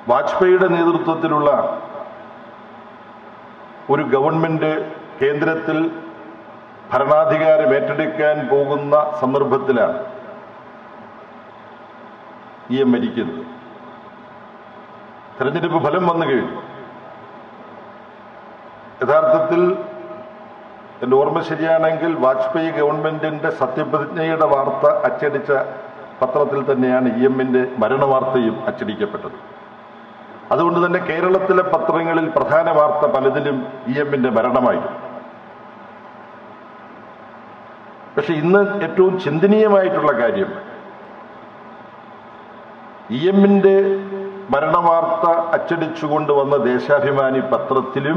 വാജ്പേയിയുടെ നേതൃത്വത്തിലുള്ള ഒരു ഗവൺമെന്റ് കേന്ദ്രത്തിൽ ഭരണാധികാരം ഏറ്റെടുക്കാൻ പോകുന്ന സന്ദർഭത്തിലാണ് ഇ എം മരിക്കുന്നത് തെരഞ്ഞെടുപ്പ് ഫലം വന്നു കഴിഞ്ഞു യഥാർത്ഥത്തിൽ എൻ്റെ ഓർമ്മ ശരിയാണെങ്കിൽ വാജ്പേയി ഗവൺമെന്റിന്റെ സത്യപ്രതിജ്ഞയുടെ വാർത്ത അച്ചടിച്ച പത്രത്തിൽ തന്നെയാണ് ഇ എമ്മിന്റെ മരണവാർത്തയും അച്ചടിക്കപ്പെട്ടത് അതുകൊണ്ട് തന്നെ കേരളത്തിലെ പത്രങ്ങളിൽ പ്രധാന വാർത്ത പലതിലും ഇ എമ്മിന്റെ മരണമായിരുന്നു പക്ഷെ ഇന്ന് ഏറ്റവും ചിന്തനീയമായിട്ടുള്ള കാര്യം ഇ എമ്മിന്റെ മരണവാർത്ത അച്ചടിച്ചുകൊണ്ട് വന്ന ദേശാഭിമാനി പത്രത്തിലും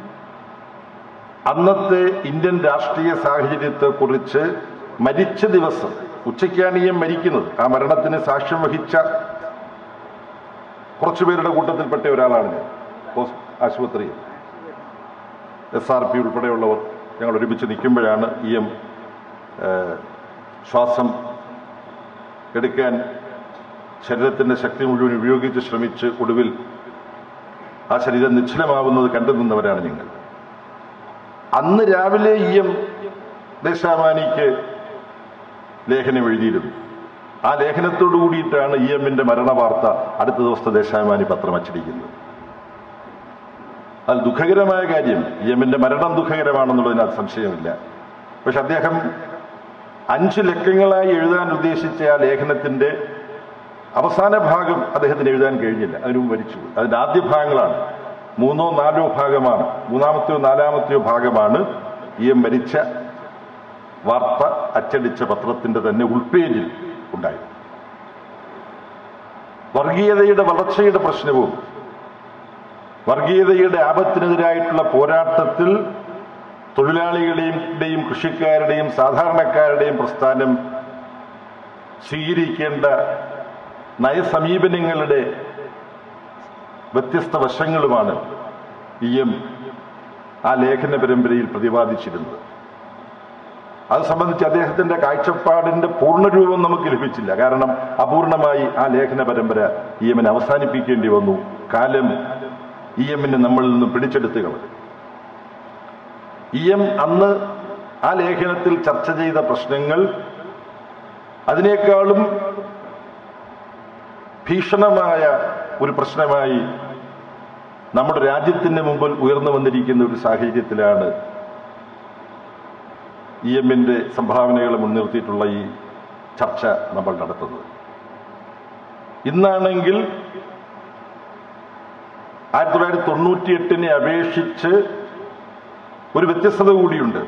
അന്നത്തെ ഇന്ത്യൻ രാഷ്ട്രീയ സാഹചര്യത്തെക്കുറിച്ച് മരിച്ച ദിവസം ഉച്ചയ്ക്കാണ് ഇ എം മരിക്കുന്നത് ആ മരണത്തിന് സാക്ഷ്യം വഹിച്ച കുറച്ചുപേരുടെ കൂട്ടത്തിൽപ്പെട്ട ഒരാളാണ് ഞാൻ ഹോസ് ആശുപത്രിയിൽ എസ് ആർ പി ഉൾപ്പെടെയുള്ളവർ ഞങ്ങൾ ഒരുമിച്ച് നിൽക്കുമ്പോഴാണ് ഇ എം ഏഹ്, ശ്വാസം എടുക്കാൻ ശരീരത്തിന്റെ ശക്തി മുഴുവൻ ഉപയോഗിച്ച് ശ്രമിച്ച് ഒടുവിൽ ആ ശരീരം നിശ്ചലമാവുന്നത് കണ്ടു നിന്നവരാണ് ഞങ്ങൾ അന്ന് രാവിലെ ഇ എം ദേശാമാനിക്ക് ലേഖനം എഴുതിയിരുന്നു ആ ലേഖനത്തോടു കൂടിയിട്ടാണ് ഇ എമ്മിന്റെ മരണവാർത്ത അടുത്ത ദിവസത്തെ ദേശാഭിമാനി പത്രം അച്ചടിക്കുന്നത് അത് ദുഃഖകരമായ കാര്യം ഇ എമ്മിന്റെ മരണം ദുഃഖകരമാണെന്നുള്ളതിന് അത് സംശയമില്ല പക്ഷെ അദ്ദേഹം അഞ്ച് ലക്കങ്ങളായി എഴുതാൻ ഉദ്ദേശിച്ച ആ ലേഖനത്തിന്റെ അവസാന ഭാഗം അദ്ദേഹത്തിന് എഴുതാൻ കഴിഞ്ഞില്ല അതിനു മരിച്ചു അതിന്റെ ആദ്യ ഭാഗങ്ങളാണ് മൂന്നോ നാലോ ഭാഗമാണ് മൂന്നാമത്തെയോ നാലാമത്തെയോ ഭാഗമാണ് ഈ മരിച്ച വാർത്ത അച്ചടിച്ച പത്രത്തിന്റെ തന്നെ ഉൾപേജിൽ ഉണ്ടായത് വർഗീയതയുടെ വളർച്ചയുടെ പ്രശ്നവും വർഗീയതയുടെ ആപത്തിനെതിരായിട്ടുള്ള പോരാട്ടത്തിൽ തൊഴിലാളികളുടെയും കൃഷിക്കാരുടെയും സാധാരണക്കാരുടെയും പ്രസ്ഥാനം സ്വീകരിക്കേണ്ട നയസമീപനങ്ങളുടെ വ്യത്യസ്ത വശങ്ങളുമാണ് ഇ എം ആ ലേഖന പരമ്പരയിൽ പ്രതിപാദിച്ചിരുന്നത് അത് സംബന്ധിച്ച് അദ്ദേഹത്തിന്റെ കാഴ്ചപ്പാടിന്റെ പൂർണ്ണരൂപം നമുക്ക് ലഭിച്ചില്ല കാരണം അപൂർണമായി ആ ലേഖന പരമ്പര ഇ എമ്മിനെ അവസാനിപ്പിക്കേണ്ടി വന്നു കാലം ഇ എമ്മിനെ നമ്മളിൽ നിന്ന് പിടിച്ചെടുത്ത് കളഞ്ഞു ഇ എം അന്ന് ആ ലേഖനത്തിൽ ചർച്ച ചെയ്ത പ്രശ്നങ്ങൾ അതിനേക്കാളും ഭീഷണമായ ഒരു പ്രശ്നമായി നമ്മുടെ രാജ്യത്തിന്റെ മുമ്പിൽ ഉയർന്നു വന്നിരിക്കുന്ന ഒരു സാഹചര്യത്തിലാണ് ഇ എമ്മിന്റെ സംഭാവനകളെ മുൻനിർത്തിയിട്ടുള്ള ഈ ചർച്ച നമ്മൾ നടത്തുന്നത് ഇന്നാണെങ്കിൽ ആയിരത്തി തൊള്ളായിരത്തി തൊണ്ണൂറ്റി എട്ടിനെ അപേക്ഷിച്ച് ഒരു വ്യത്യസ്തത കൂടിയുണ്ട്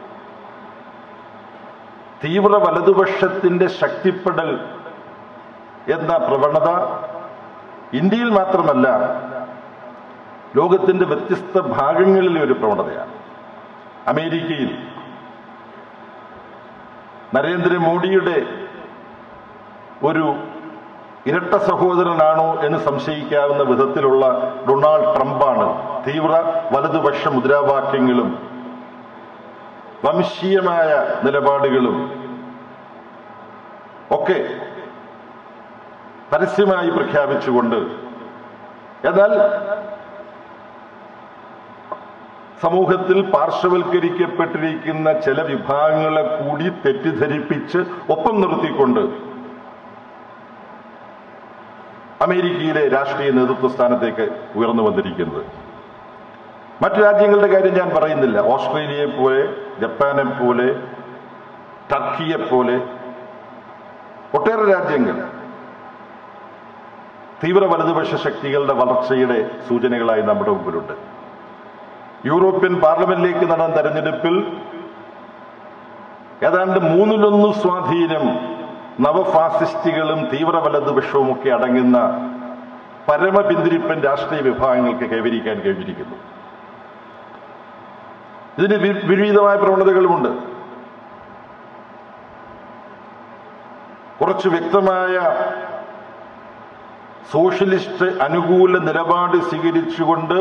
തീവ്ര വലതുപക്ഷത്തിന്റെ ശക്തിപ്പെടൽ എന്ന പ്രവണത ഇന്ത്യയിൽ മാത്രമല്ല ലോകത്തിന്റെ വ്യത്യസ്ത ഭാഗങ്ങളിലെ ഒരു പ്രവണതയാണ് അമേരിക്കയിൽ നരേന്ദ്രമോദിയുടെ ഒരു ഇരട്ട സഹോദരനാണോ എന്ന് സംശയിക്കാവുന്ന വിധത്തിലുള്ള ഡൊണാൾഡ് ട്രംപാണ് തീവ്ര വലതുപക്ഷ മുദ്രാവാക്യങ്ങളും വംശീയമായ നിലപാടുകളും ഒക്കെ പരസ്യമായി പ്രഖ്യാപിച്ചുകൊണ്ട് എന്നാൽ സമൂഹത്തിൽ പാർശ്വവൽക്കരിക്കപ്പെട്ടിരിക്കുന്ന ചില വിഭാഗങ്ങളെ കൂടി തെറ്റിദ്ധരിപ്പിച്ച് ഒപ്പം നിർത്തിക്കൊണ്ട് അമേരിക്കയിലെ രാഷ്ട്രീയ നേതൃത്വ സ്ഥാനത്തേക്ക് ഉയർന്നു വന്നിരിക്കുന്നത് മറ്റു രാജ്യങ്ങളുടെ കാര്യം ഞാൻ പറയുന്നില്ല ഓസ്ട്രേലിയയെ പോലെ ജപ്പാനെ പോലെ ടർക്കിയെ പോലെ ഒട്ടേറെ രാജ്യങ്ങൾ തീവ്ര വലതുപക്ഷ ശക്തികളുടെ വളർച്ചയുടെ സൂചനകളായി നമ്മുടെ മുമ്പിലുണ്ട് യൂറോപ്യൻ പാർലമെന്റിലേക്ക് നടന്ന തെരഞ്ഞെടുപ്പിൽ ഏതാണ്ട് മൂന്നിലൊന്ന് സ്വാധീനം നവഫാസിസ്റ്റുകളും തീവ്ര വലതുപക്ഷവും ഒക്കെ അടങ്ങുന്ന പരമപിന്തിരിപ്പൻ രാഷ്ട്രീയ വിഭാഗങ്ങൾക്ക് കൈവരിക്കാൻ കഴിഞ്ഞിരിക്കുന്നു ഇതിന് വി- വിപരീതമായ പ്രവണതകളുമുണ്ട് കുറച്ച് വ്യക്തമായ സോഷ്യലിസ്റ്റ് അനുകൂല നിലപാട് സ്വീകരിച്ചുകൊണ്ട്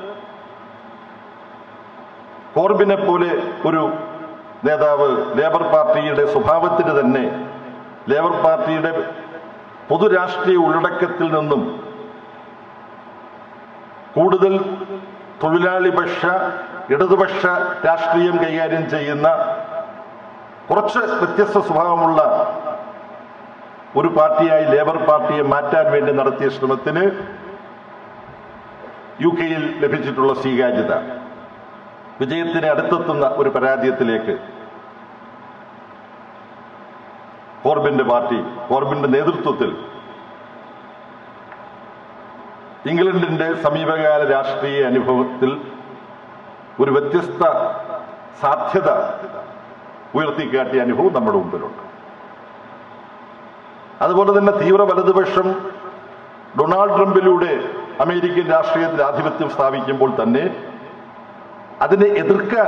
കോർബിനെ പോലെ ഒരു നേതാവ് ലേബർ പാർട്ടിയുടെ സ്വഭാവത്തിന് തന്നെ ലേബർ പാർട്ടിയുടെ പൊതുരാഷ്ട്രീയ ഉള്ളടക്കത്തിൽ നിന്നും കൂടുതൽ തൊഴിലാളിപക്ഷ ഇടതുപക്ഷ രാഷ്ട്രീയം കൈകാര്യം ചെയ്യുന്ന കുറച്ച് വ്യത്യസ്ത സ്വഭാവമുള്ള ഒരു പാർട്ടിയായി ലേബർ പാർട്ടിയെ മാറ്റാൻ വേണ്ടി നടത്തിയ ശ്രമത്തിന് യു കെയിൽ ലഭിച്ചിട്ടുള്ള സ്വീകാര്യത വിജയത്തിന് അടുത്തെത്തുന്ന ഒരു പരാജയത്തിലേക്ക് കോർബിന്റെ പാർട്ടി കോർബിന്റെ നേതൃത്വത്തിൽ ഇംഗ്ലണ്ടിന്റെ സമീപകാല രാഷ്ട്രീയ അനുഭവത്തിൽ ഒരു വ്യത്യസ്ത സാധ്യത ഉയർത്തിക്കാട്ടിയ അനുഭവം നമ്മുടെ മുമ്പിലുണ്ട് അതുപോലെ തന്നെ തീവ്ര വലതുപക്ഷം ഡൊണാൾഡ് ട്രംപിലൂടെ അമേരിക്കൻ രാഷ്ട്രീയത്തിൽ ആധിപത്യം സ്ഥാപിക്കുമ്പോൾ തന്നെ അതിനെ എതിർക്കാൻ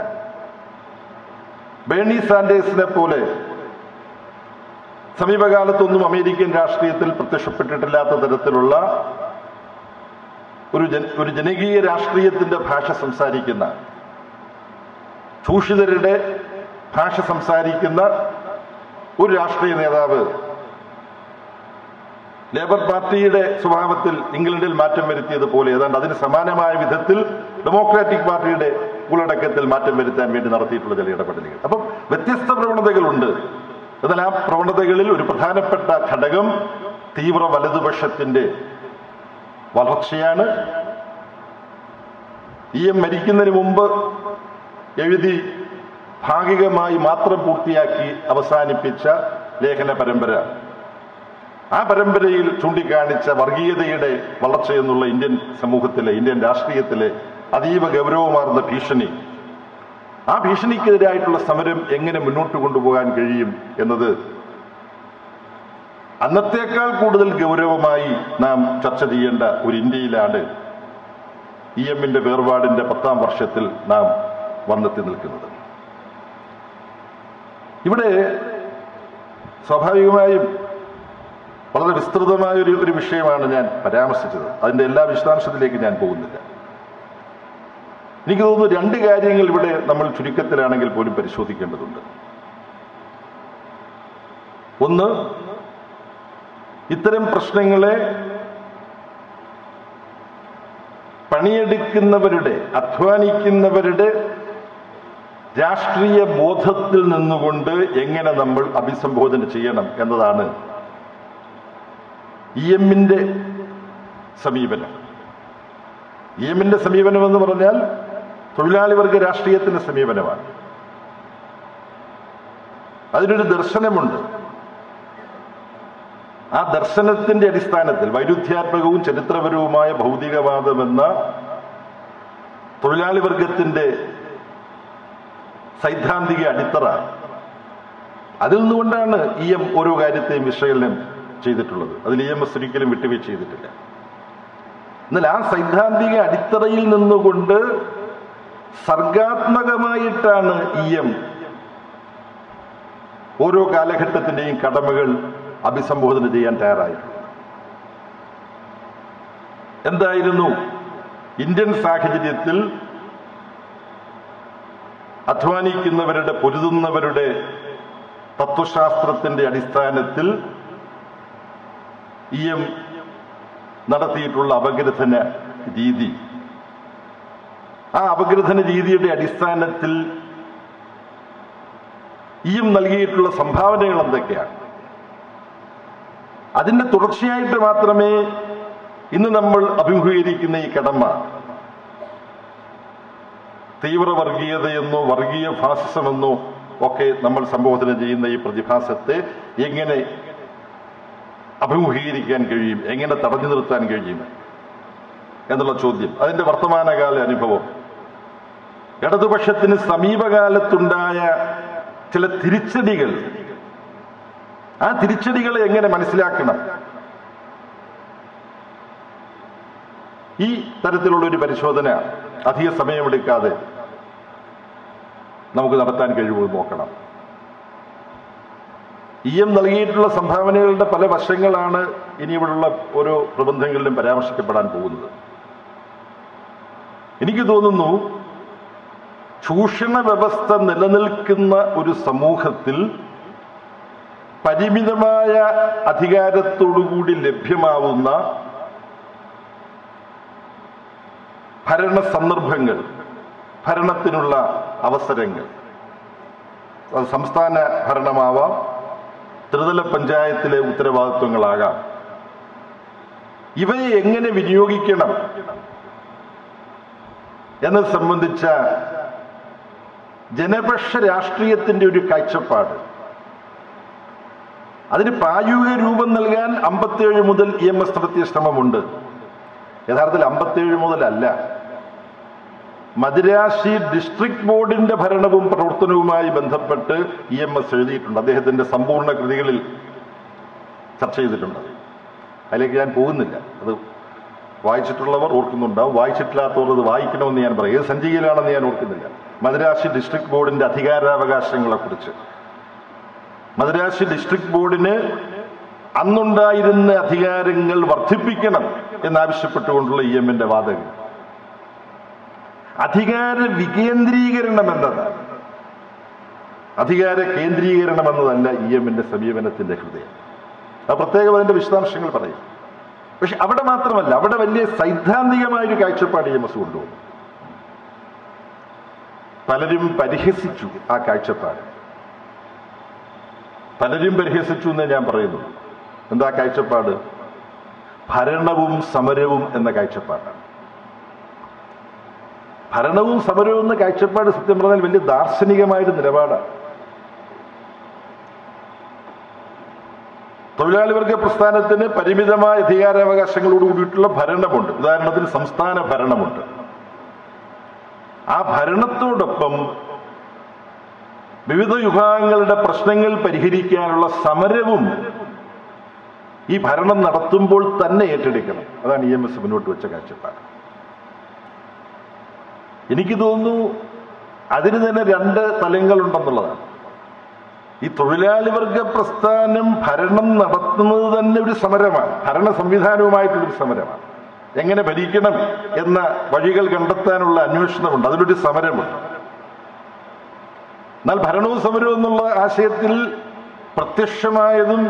ബേണി സാൻഡേഴ്സിനെ പോലെ സമീപകാലത്തൊന്നും അമേരിക്കൻ രാഷ്ട്രീയത്തിൽ പ്രത്യക്ഷപ്പെട്ടിട്ടില്ലാത്ത തരത്തിലുള്ള ഒരു ജന ഒരു ജനകീയ രാഷ്ട്രീയത്തിന്റെ ഭാഷ സംസാരിക്കുന്ന ചൂഷിതരുടെ ഭാഷ സംസാരിക്കുന്ന ഒരു രാഷ്ട്രീയ നേതാവ് ലേബർ പാർട്ടിയുടെ സ്വഭാവത്തിൽ ഇംഗ്ലണ്ടിൽ മാറ്റം വരുത്തിയതുപോലെ ഏതാണ്ട് അതിന് സമാനമായ വിധത്തിൽ ഡെമോക്രാറ്റിക് പാർട്ടിയുടെ ഉള്ളടക്കത്തിൽ മാറ്റം വരുത്താൻ വേണ്ടി നടത്തിയിട്ടുള്ള ചില ഇടപെടലുകൾ അപ്പം വ്യത്യസ്ത പ്രവണതകളുണ്ട് എന്നാൽ ആ പ്രവണതകളിൽ ഒരു പ്രധാനപ്പെട്ട ഘടകം തീവ്ര വലതുപക്ഷത്തിന്റെ വളർച്ചയാണ് ഇ എം മരിക്കുന്നതിന് മുമ്പ് എഴുതി ഭാഗികമായി മാത്രം പൂർത്തിയാക്കി അവസാനിപ്പിച്ച ലേഖന പരമ്പര ആ പരമ്പരയിൽ ചൂണ്ടിക്കാണിച്ച വർഗീയതയുടെ വളർച്ച എന്നുള്ള ഇന്ത്യൻ സമൂഹത്തിലെ ഇന്ത്യൻ രാഷ്ട്രീയത്തിലെ അതീവ ഗൗരവമാർന്ന ഭീഷണി ആ ഭീഷണിക്കെതിരായിട്ടുള്ള സമരം എങ്ങനെ മുന്നോട്ട് കൊണ്ടുപോകാൻ കഴിയും എന്നത് അന്നത്തേക്കാൾ കൂടുതൽ ഗൗരവമായി നാം ചർച്ച ചെയ്യേണ്ട ഒരു ഇന്ത്യയിലാണ് ഇ എമ്മിന്റെ വേർപാടിന്റെ പത്താം വർഷത്തിൽ നാം വന്നെത്തി നിൽക്കുന്നത് ഇവിടെ സ്വാഭാവികമായും വളരെ വിസ്തൃതമായ ഒരു ഒരു വിഷയമാണ് ഞാൻ പരാമർശിച്ചത് അതിന്റെ എല്ലാ വിശദാംശത്തിലേക്ക് ഞാൻ പോകുന്നില്ല എനിക്ക് തോന്നുന്നു രണ്ട് കാര്യങ്ങൾ ഇവിടെ നമ്മൾ ചുരുക്കത്തിലാണെങ്കിൽ പോലും പരിശോധിക്കേണ്ടതുണ്ട് ഒന്ന് ഇത്തരം പ്രശ്നങ്ങളെ പണിയെടുക്കുന്നവരുടെ അധ്വാനിക്കുന്നവരുടെ രാഷ്ട്രീയ ബോധത്തിൽ നിന്നുകൊണ്ട് എങ്ങനെ നമ്മൾ അഭിസംബോധന ചെയ്യണം എന്നതാണ് ഇ എമ്മിന്റെ സമീപനം ഇ എമ്മിന്റെ സമീപനം എന്ന് പറഞ്ഞാൽ തൊഴിലാളി വർഗ രാഷ്ട്രീയത്തിന്റെ സമീപനമാണ് അതിനൊരു ദർശനമുണ്ട് ആ ദർശനത്തിന്റെ അടിസ്ഥാനത്തിൽ വൈരുദ്ധ്യാത്മകവും ചരിത്രപരവുമായ ഭൗതികവാദം എന്ന തൊഴിലാളി വർഗത്തിന്റെ സൈദ്ധാന്തിക അടിത്തറ അതിൽ നിന്നുകൊണ്ടാണ് ഇ എം ഓരോ കാര്യത്തെയും വിശകലനം ചെയ്തിട്ടുള്ളത് അതിൽ ഇ എം എസ് ഒരിക്കലും വിട്ടുവീഴ്ച ചെയ്തിട്ടില്ല എന്നാൽ ആ സൈദ്ധാന്തിക അടിത്തറയിൽ നിന്നുകൊണ്ട് സർഗാത്മകമായിട്ടാണ് ഇ എം ഓരോ കാലഘട്ടത്തിന്റെയും കടമകൾ അഭിസംബോധന ചെയ്യാൻ തയ്യാറായിട്ടുള്ളത് എന്തായിരുന്നു ഇന്ത്യൻ സാഹചര്യത്തിൽ അധ്വാനിക്കുന്നവരുടെ പൊരുതുന്നവരുടെ തത്വശാസ്ത്രത്തിന്റെ അടിസ്ഥാനത്തിൽ ഇ എം നടത്തിയിട്ടുള്ള അപഗ്രഥന രീതി ആ അപഗ്രഥന രീതിയുടെ അടിസ്ഥാനത്തിൽ ഇ എം നൽകിയിട്ടുള്ള സംഭാവനകൾ എന്തൊക്കെയാണ് അതിന്റെ തുടർച്ചയായിട്ട് മാത്രമേ ഇന്ന് നമ്മൾ അഭിമുഖീകരിക്കുന്ന ഈ കടമ തീവ്ര വർഗീയതയെന്നോ വർഗീയ ഫാസിസമെന്നോ ഒക്കെ നമ്മൾ സംബോധന ചെയ്യുന്ന ഈ പ്രതിഭാസത്തെ എങ്ങനെ അഭിമുഖീകരിക്കാൻ കഴിയും എങ്ങനെ തടഞ്ഞു നിർത്താൻ കഴിയും എന്നുള്ള ചോദ്യം അതിന്റെ വർത്തമാനകാല അനുഭവം ഇടതുപക്ഷത്തിന് സമീപകാലത്തുണ്ടായ ചില തിരിച്ചടികൾ ആ തിരിച്ചടികളെ എങ്ങനെ മനസ്സിലാക്കണം ഈ തരത്തിലുള്ള ഒരു പരിശോധന അധിക സമയമെടുക്കാതെ നമുക്ക് നടത്താൻ കഴിയുമെന്ന് നോക്കണം ഇ എം നൽകിയിട്ടുള്ള സംഭാവനകളുടെ പല വശങ്ങളാണ് ഇനി ഇവിടെയുള്ള ഓരോ പ്രബന്ധങ്ങളിലും പരാമർശിക്കപ്പെടാൻ പോകുന്നത് എനിക്ക് തോന്നുന്നു ചൂഷണ വ്യവസ്ഥ നിലനിൽക്കുന്ന ഒരു സമൂഹത്തിൽ പരിമിതമായ അധികാരത്തോടുകൂടി ലഭ്യമാവുന്ന ഭരണ സന്ദർഭങ്ങൾ ഭരണത്തിനുള്ള അവസരങ്ങൾ അത് സംസ്ഥാന ഭരണമാവാം ത്രിതല പഞ്ചായത്തിലെ ഉത്തരവാദിത്വങ്ങളാകാം ഇവയെ എങ്ങനെ വിനിയോഗിക്കണം എന്നത് സംബന്ധിച്ച ജനപക്ഷ രാഷ്ട്രീയത്തിന്റെ ഒരു കാഴ്ചപ്പാട് അതിന് പ്രായോഗിക രൂപം നൽകാൻ അമ്പത്തേഴ് മുതൽ ഇ എം എസ് നടത്തിയ ശ്രമമുണ്ട് യഥാർത്ഥത്തിൽ അമ്പത്തേഴ് മുതലല്ല മദിരാശി ഡിസ്ട്രിക്ട് ബോർഡിന്റെ ഭരണവും പ്രവർത്തനവുമായി ബന്ധപ്പെട്ട് ഇ എം എസ് എഴുതിയിട്ടുണ്ട് അദ്ദേഹത്തിന്റെ സമ്പൂർണ്ണ കൃതികളിൽ ചർച്ച ചെയ്തിട്ടുണ്ട് അതിലേക്ക് ഞാൻ പോകുന്നില്ല അത് വായിച്ചിട്ടുള്ളവർ ഓർക്കുന്നുണ്ടാവും വായിച്ചിട്ടില്ലാത്തവർ അത് വായിക്കണമെന്ന് ഞാൻ പറയും ഏത് സഞ്ചികയിലാണെന്ന് ഞാൻ ഓർക്കുന്നില്ല മദ്രാശി ഡിസ്ട്രിക്ട് ബോർഡിന്റെ അധികാരാവകാശങ്ങളെ കുറിച്ച് മദ്രാശി ഡിസ്ട്രിക്ട് ബോർഡിന് അന്നുണ്ടായിരുന്ന അധികാരങ്ങൾ വർദ്ധിപ്പിക്കണം എന്നാവശ്യപ്പെട്ടുകൊണ്ടുള്ള ഇ എമ്മിന്റെ വാദങ്ങൾ അധികാര വികേന്ദ്രീകരണം എന്നതാണ് അധികാര കേന്ദ്രീകരണം എന്നതല്ല ഇ എമ്മിന്റെ സമീപനത്തിന്റെ ഹൃദയം അത് പ്രത്യേകം അതിന്റെ വിശദാംശങ്ങൾ പറയും പക്ഷെ അവിടെ മാത്രമല്ല അവിടെ വലിയ സൈദ്ധാന്തികമായൊരു കാഴ്ചപ്പാട് ഇ എം എസ് കൊണ്ടുവന്നു പലരും പരിഹസിച്ചു ആ കാഴ്ചപ്പാട് പലരും പരിഹസിച്ചു എന്നേ ഞാൻ പറയുന്നു എന്താ കാഴ്ചപ്പാട് ഭരണവും സമരവും എന്ന കാഴ്ചപ്പാടാണ് ഭരണവും സമരവും എന്ന കാഴ്ചപ്പാട് സത്യം പറഞ്ഞാൽ വലിയ ദാർശനികമായൊരു നിലപാടാണ് തൊഴിലാളി വർഗ പ്രസ്ഥാനത്തിന് പരിമിതമായ അധികാരാവകാശങ്ങളോട് കൂടിയിട്ടുള്ള ഭരണമുണ്ട് ഉദാഹരണത്തിന് സംസ്ഥാന ഭരണമുണ്ട് ആ ഭരണത്തോടൊപ്പം വിവിധ വിഭാഗങ്ങളുടെ പ്രശ്നങ്ങൾ പരിഹരിക്കാനുള്ള സമരവും ഈ ഭരണം നടത്തുമ്പോൾ തന്നെ ഏറ്റെടുക്കണം അതാണ് ഇ എം എസ് മുന്നോട്ട് വെച്ച കാഴ്ചപ്പാട് എനിക്ക് തോന്നുന്നു അതിന് തന്നെ രണ്ട് തലങ്ങളുണ്ടെന്നുള്ളതാണ് ഈ തൊഴിലാളി വർഗ പ്രസ്ഥാനം ഭരണം നടത്തുന്നത് തന്നെ ഒരു സമരമാണ് ഭരണ സംവിധാനവുമായിട്ടുള്ളൊരു സമരമാണ് എങ്ങനെ ഭരിക്കണം എന്ന വഴികൾ കണ്ടെത്താനുള്ള അന്വേഷണമുണ്ട് അതിലൊരു സമരമുണ്ട് എന്നാൽ ഭരണവും സമരവും എന്നുള്ള ആശയത്തിൽ പ്രത്യക്ഷമായതും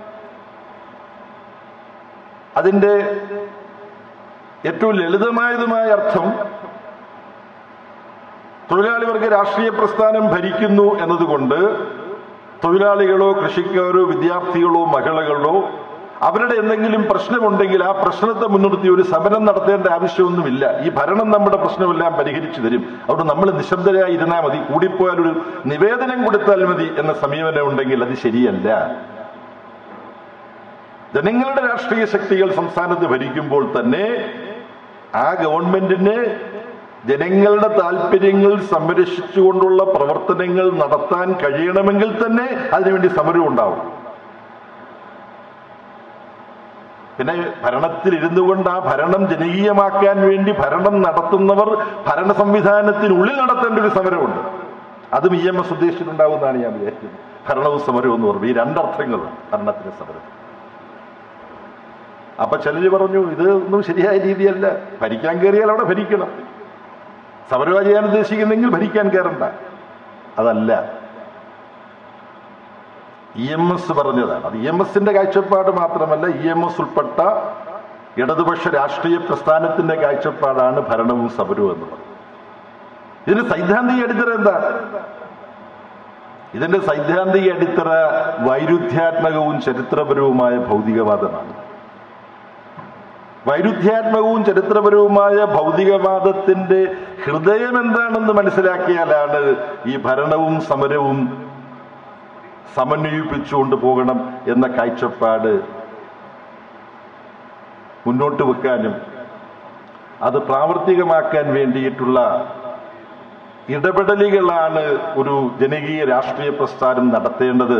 അതിൻ്റെ ഏറ്റവും ലളിതമായതുമായ അർത്ഥം തൊഴിലാളി വർഗ രാഷ്ട്രീയ പ്രസ്ഥാനം ഭരിക്കുന്നു എന്നതുകൊണ്ട് തൊഴിലാളികളോ കൃഷിക്കാരോ വിദ്യാർത്ഥികളോ മഹിളകളോ അവരുടെ എന്തെങ്കിലും പ്രശ്നമുണ്ടെങ്കിൽ ആ പ്രശ്നത്തെ മുൻനിർത്തി ഒരു സമരം നടത്തേണ്ട ആവശ്യമൊന്നുമില്ല ഈ ഭരണം നമ്മുടെ പ്രശ്നമെല്ലാം പരിഹരിച്ചു തരും അതുകൊണ്ട് നമ്മൾ നിശബ്ദരായി ഇരുന്നാൽ മതി കൂടിപ്പോയാൽ ഒരു നിവേദനം കൊടുത്താൽ മതി എന്ന സമീപനം ഉണ്ടെങ്കിൽ അത് ശരിയല്ല ജനങ്ങളുടെ രാഷ്ട്രീയ ശക്തികൾ സംസ്ഥാനത്ത് ഭരിക്കുമ്പോൾ തന്നെ ആ ഗവൺമെന്റിന് ജനങ്ങളുടെ താല്പര്യങ്ങൾ സംരക്ഷിച്ചുകൊണ്ടുള്ള പ്രവർത്തനങ്ങൾ നടത്താൻ കഴിയണമെങ്കിൽ തന്നെ അതിനുവേണ്ടി സമരം ഉണ്ടാവും പിന്നെ ഭരണത്തിൽ ഇരുന്നു കൊണ്ട് ആ ഭരണം ജനകീയമാക്കാൻ വേണ്ടി ഭരണം നടത്തുന്നവർ ഭരണ സംവിധാനത്തിനുള്ളിൽ നടത്തേണ്ട ഒരു സമരമുണ്ട് അതും ഇ എം എസ് ഉദ്ദേശിച്ചിട്ടുണ്ടാവുമെന്നാണ് ഞാൻ വിചാരിക്കുന്നത് ഭരണവും സമരവും എന്ന് പറഞ്ഞു ഈ രണ്ടർത്ഥങ്ങളുണ്ട് ഭരണത്തിന്റെ സമരം അപ്പൊ ചിലര് പറഞ്ഞു ഇത് ഒന്നും ശരിയായ രീതിയല്ല ഭരിക്കാൻ കയറിയാൽ അവിടെ ഭരിക്കണം സമരമാണ് ചെയ്യാൻ ഉദ്ദേശിക്കുന്നെങ്കിൽ ഭരിക്കാൻ കയറണ്ട അതല്ല ഇ എം എസ് പറഞ്ഞതാണ് അത് ഇ എം എസിന്റെ കാഴ്ചപ്പാട് മാത്രമല്ല ഇ എം എസ് ഉൾപ്പെട്ട ഇടതുപക്ഷ രാഷ്ട്രീയ പ്രസ്ഥാനത്തിന്റെ കാഴ്ചപ്പാടാണ് ഭരണവും സമരവും എന്ന് പറയുന്നത് ഇതിന് സൈദ്ധാന്തിക അടിത്തറ എന്താ ഇതിന്റെ സൈദ്ധാന്തിക അടിത്തറ വൈരുദ്ധ്യാത്മകവും ചരിത്രപരവുമായ ഭൗതികവാദമാണ് വൈരുദ്ധ്യാത്മകവും ചരിത്രപരവുമായ ഭൗതികവാദത്തിന്റെ ഹൃദയം എന്താണെന്ന് മനസ്സിലാക്കിയാലാണ് ഈ ഭരണവും സമരവും സമന്വയിപ്പിച്ചുകൊണ്ട് പോകണം എന്ന കാഴ്ചപ്പാട് മുന്നോട്ട് വെക്കാനും അത് പ്രാവർത്തികമാക്കാൻ വേണ്ടിയിട്ടുള്ള ഇടപെടലുകളാണ് ഒരു ജനകീയ രാഷ്ട്രീയ പ്രസ്ഥാനം നടത്തേണ്ടത്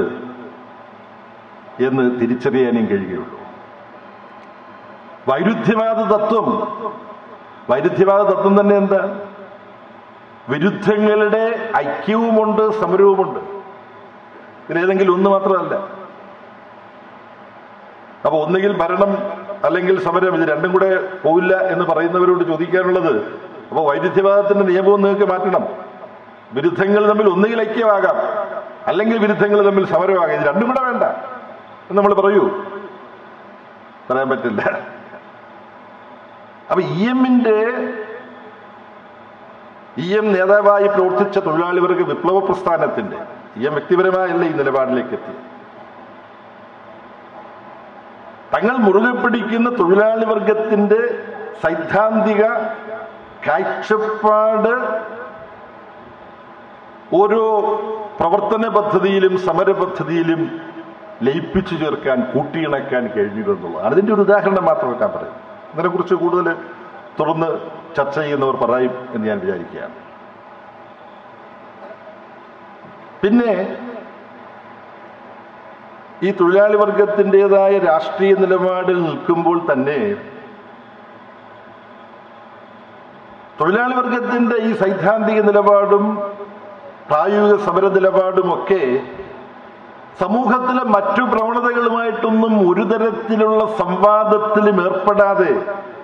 എന്ന് തിരിച്ചറിയാനും കഴിയുകയുള്ളൂ വൈരുദ്ധ്യവാദ തത്വം വൈരുദ്ധ്യവാദ തത്വം തന്നെ എന്താ വിരുദ്ധങ്ങളുടെ ഐക്യവുമുണ്ട് സമരവുമുണ്ട് ഇതിലേതെങ്കിലും ഒന്ന് മാത്രമല്ല അപ്പൊ ഒന്നുകിൽ ഭരണം അല്ലെങ്കിൽ സമരം ഇത് രണ്ടും കൂടെ പോവില്ല എന്ന് പറയുന്നവരോട് ചോദിക്കാനുള്ളത് അപ്പൊ വൈരുദ്ധ്യവാദത്തിന്റെ നിയമവും നിങ്ങൾക്ക് മാറ്റണം വിരുദ്ധങ്ങൾ തമ്മിൽ ഒന്നുകിൽ ഐക്യമാകാം അല്ലെങ്കിൽ വിരുദ്ധങ്ങൾ തമ്മിൽ സമരമാകാം ഇത് രണ്ടും കൂടെ വേണ്ട എന്ന് നമ്മൾ പറയൂ പറയാൻ പറ്റില്ല അപ്പൊ ഇ എമ്മിന്റെ ഇ എം നേതാവായി പ്രവർത്തിച്ച തൊഴിലാളി വർഗ വിപ്ലവ പ്രസ്ഥാനത്തിന്റെ ഇ എം വ്യക്തിപരമായല്ല ഈ നിലപാടിലേക്ക് എത്തി തങ്ങൾ മുറുകെ പിടിക്കുന്ന തൊഴിലാളി വർഗത്തിന്റെ സൈദ്ധാന്തിക കാഴ്ചപ്പാട് ഓരോ പ്രവർത്തന പദ്ധതിയിലും സമര പദ്ധതിയിലും ലയിപ്പിച്ചു ചേർക്കാൻ കൂട്ടിയിണക്കാൻ കഴിഞ്ഞിരുന്നുള്ളത് അതിന്റെ ഒരു ഉദാഹരണം മാത്രമേ ഞാൻ പറയും ഇതിനെക്കുറിച്ച് കൂടുതൽ തുടർന്ന് ചർച്ച ചെയ്യുന്നവർ പറയും എന്ന് ഞാൻ വിചാരിക്കുകയാണ് പിന്നെ ഈ തൊഴിലാളി വർഗത്തിൻ്റെതായ രാഷ്ട്രീയ നിലപാടിൽ നിൽക്കുമ്പോൾ തന്നെ തൊഴിലാളി വർഗത്തിന്റെ ഈ സൈദ്ധാന്തിക നിലപാടും പ്രായോഗിക സമര നിലപാടുമൊക്കെ സമൂഹത്തിലെ മറ്റു പ്രവണതകളുമായിട്ടൊന്നും ഒരു തരത്തിലുള്ള സംവാദത്തിലും ഏർപ്പെടാതെ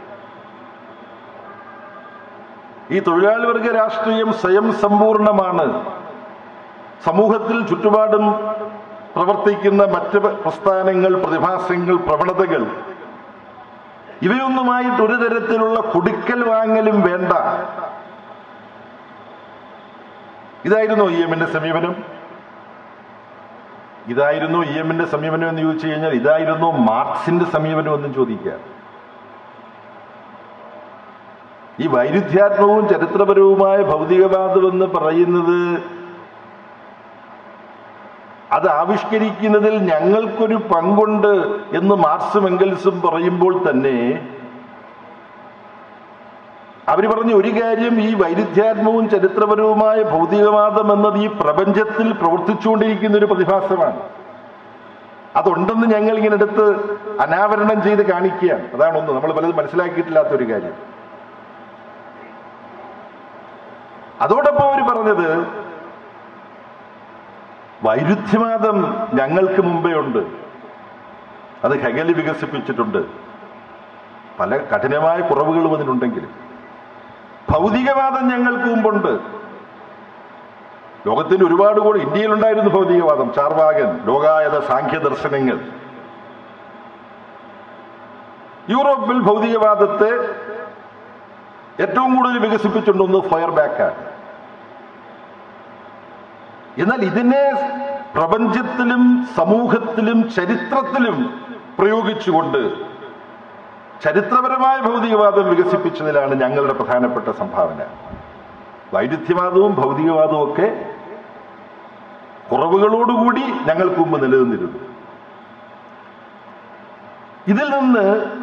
ഈ തൊഴിലാളി വർഗ രാഷ്ട്രീയം സ്വയം സമ്പൂർണമാണ് സമൂഹത്തിൽ ചുറ്റുപാടും പ്രവർത്തിക്കുന്ന മറ്റ് പ്രസ്ഥാനങ്ങൾ പ്രതിഭാസങ്ങൾ പ്രവണതകൾ ഇവയൊന്നുമായിട്ട് ഒരു തരത്തിലുള്ള കൊടുക്കൽ വാങ്ങലും വേണ്ട ഇതായിരുന്നു ഇ എമ്മിന്റെ സമീപനം ഇതായിരുന്നു ഇ എമ്മിന്റെ സമീപനം എന്ന് ചോദിച്ചു കഴിഞ്ഞാൽ ഇതായിരുന്നു മാർക്സിന്റെ സമീപനം എന്നും ചോദിക്കുക ഈ വൈരുദ്ധ്യാത്മകവും ചരിത്രപരവുമായ ഭൗതികവാദം എന്ന് പറയുന്നത് അത് ആവിഷ്കരിക്കുന്നതിൽ ഞങ്ങൾക്കൊരു പങ്കുണ്ട് എന്ന് മാർക്സും എംഗൽസും പറയുമ്പോൾ തന്നെ അവർ പറഞ്ഞ ഒരു കാര്യം ഈ വൈരുദ്ധ്യാത്മവും ചരിത്രപരവുമായ ഭൗതികവാദം എന്നത് ഈ പ്രപഞ്ചത്തിൽ പ്രവർത്തിച്ചുകൊണ്ടിരിക്കുന്ന ഒരു പ്രതിഭാസമാണ് അതുണ്ടെന്ന് ഞങ്ങൾ ഇങ്ങനെ എടുത്ത് അനാവരണം ചെയ്ത് കാണിക്കുകയാണ് അതാണ് ഒന്ന് നമ്മൾ പലതും മനസ്സിലാക്കിയിട്ടില്ലാത്ത ഒരു കാര്യം അതോടൊപ്പം അവർ പറഞ്ഞത് വൈരുദ്ധ്യവാദം ഞങ്ങൾക്ക് മുമ്പേ ഉണ്ട് അത് ഹെഗലി വികസിപ്പിച്ചിട്ടുണ്ട് പല കഠിനമായ കുറവുകളും അതിനുണ്ടെങ്കിലും ഭൗതികവാദം ഞങ്ങൾക്ക് മുമ്പുണ്ട് ലോകത്തിന് ഒരുപാട് കൂടി ഇന്ത്യയിലുണ്ടായിരുന്നു ഭൗതികവാദം ചാർവാകൻ ലോകായത സാഖ്യ ദർശനങ്ങൾ യൂറോപ്പിൽ ഭൗതികവാദത്തെ ഏറ്റവും കൂടുതൽ വികസിപ്പിച്ചിട്ടുണ്ടെന്ന് ഫയർ ബാക്കാണ് എന്നാൽ ഇതിനെ പ്രപഞ്ചത്തിലും സമൂഹത്തിലും ചരിത്രത്തിലും പ്രയോഗിച്ചുകൊണ്ട് ചരിത്രപരമായ ഭൗതികവാദം വികസിപ്പിച്ചതിലാണ് ഞങ്ങളുടെ പ്രധാനപ്പെട്ട സംഭാവന വൈരുദ്ധ്യവാദവും ഭൗതികവാദവും ഒക്കെ കുറവുകളോടുകൂടി ഞങ്ങൾക്ക് മുമ്പ് നിലനിന്നിരുന്നു ഇതിൽ നിന്ന്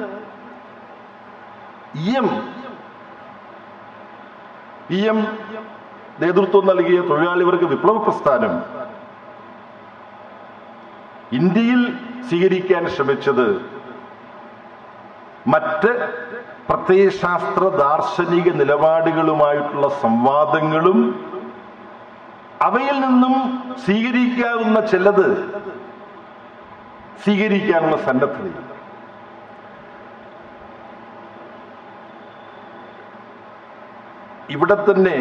ഇ എം ഇ എം നേതൃത്വം നൽകിയ തൊഴിലാളി വർഗ വിപ്ലവ പ്രസ്ഥാനം ഇന്ത്യയിൽ സ്വീകരിക്കാൻ ശ്രമിച്ചത് മറ്റ് പ്രത്യയശാസ്ത്ര ദാർശനിക നിലപാടുകളുമായിട്ടുള്ള സംവാദങ്ങളും അവയിൽ നിന്നും സ്വീകരിക്കാവുന്ന ചിലത് സ്വീകരിക്കാനുള്ള സന്നദ്ധതയും ഇവിടെ തന്നെ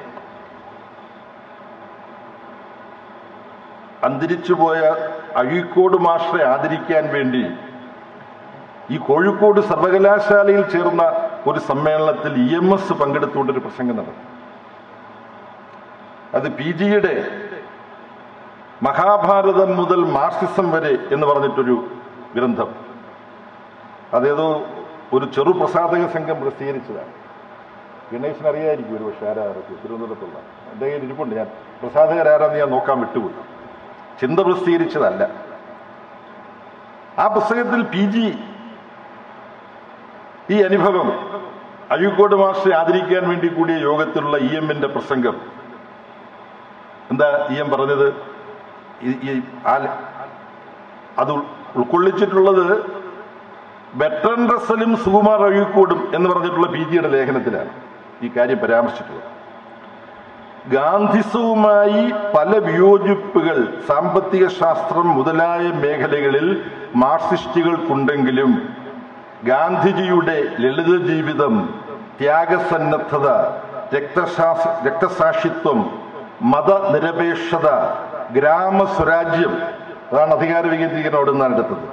അന്തരിച്ചുപോയ അഴീക്കോട് മാഷെ ആദരിക്കാൻ വേണ്ടി ഈ കോഴിക്കോട് സർവകലാശാലയിൽ ചേർന്ന ഒരു സമ്മേളനത്തിൽ ഇ എം എസ് പങ്കെടുത്തുകൊണ്ടൊരു പ്രസംഗം നടന്നു അത് പി ജിയുടെ മഹാഭാരതം മുതൽ മാർക്സിസം വരെ എന്ന് പറഞ്ഞിട്ടൊരു ഗ്രന്ഥം അതേതോ ഒരു ചെറു പ്രസാധക സംഘം പ്രസിദ്ധീകരിച്ചതാണ് ഗണേശൻ അറിയായിരിക്കും ഒരു പക്ഷേ ആരാർക്ക് തിരുവനന്തപുരത്തുള്ള എൻ്റെ കയ്യിൽ ഇരിപ്പുണ്ട് ഞാൻ പ്രസാധകരാരാന്ന് ഞാൻ നോക്കാൻ വിട്ടുപോയി ചിന്ത പ്രസിദ്ധീകരിച്ചതല്ല ആ പുസ്തകത്തിൽ പി ജി ഈ അനുഭവം അഴീക്കോട് മാസ്റ്ററെ ആദരിക്കാൻ വേണ്ടി കൂടിയ യോഗത്തിലുള്ള ഇ എമ്മിന്റെ പ്രസംഗം എന്താ ഇ എം പറഞ്ഞത് ഈ- ഈ ആ- അത് ഉൾ- ഉൾക്കൊള്ളിച്ചിട്ടുള്ളത് ബെറ്റൻ റസലും സുകുമാർ അഴീക്കോടും എന്ന് പറഞ്ഞിട്ടുള്ള പി ജിയുടെ ലേഖനത്തിലാണ് ഈ കാര്യം പരാമർശിച്ചിട്ടുള്ളത് ഗാന്ധിസവുമായി പല വിയോജിപ്പുകൾ സാമ്പത്തിക ശാസ്ത്രം മുതലായ മേഖലകളിൽ മാർക്സിസ്റ്റുകൾക്കുണ്ടെങ്കിലും ഗാന്ധിജിയുടെ ലളിത ജീവിതം ത്യാഗസന്നദ്ധത രക്തശാസ് രക്തസാക്ഷിത്വം മതനിരപേക്ഷത ഗ്രാമസ്വരാജ്യം അതാണ് അധികാര വികേന്ദ്രീകരണം അവിടെ നിന്നാണ് എടുത്തത്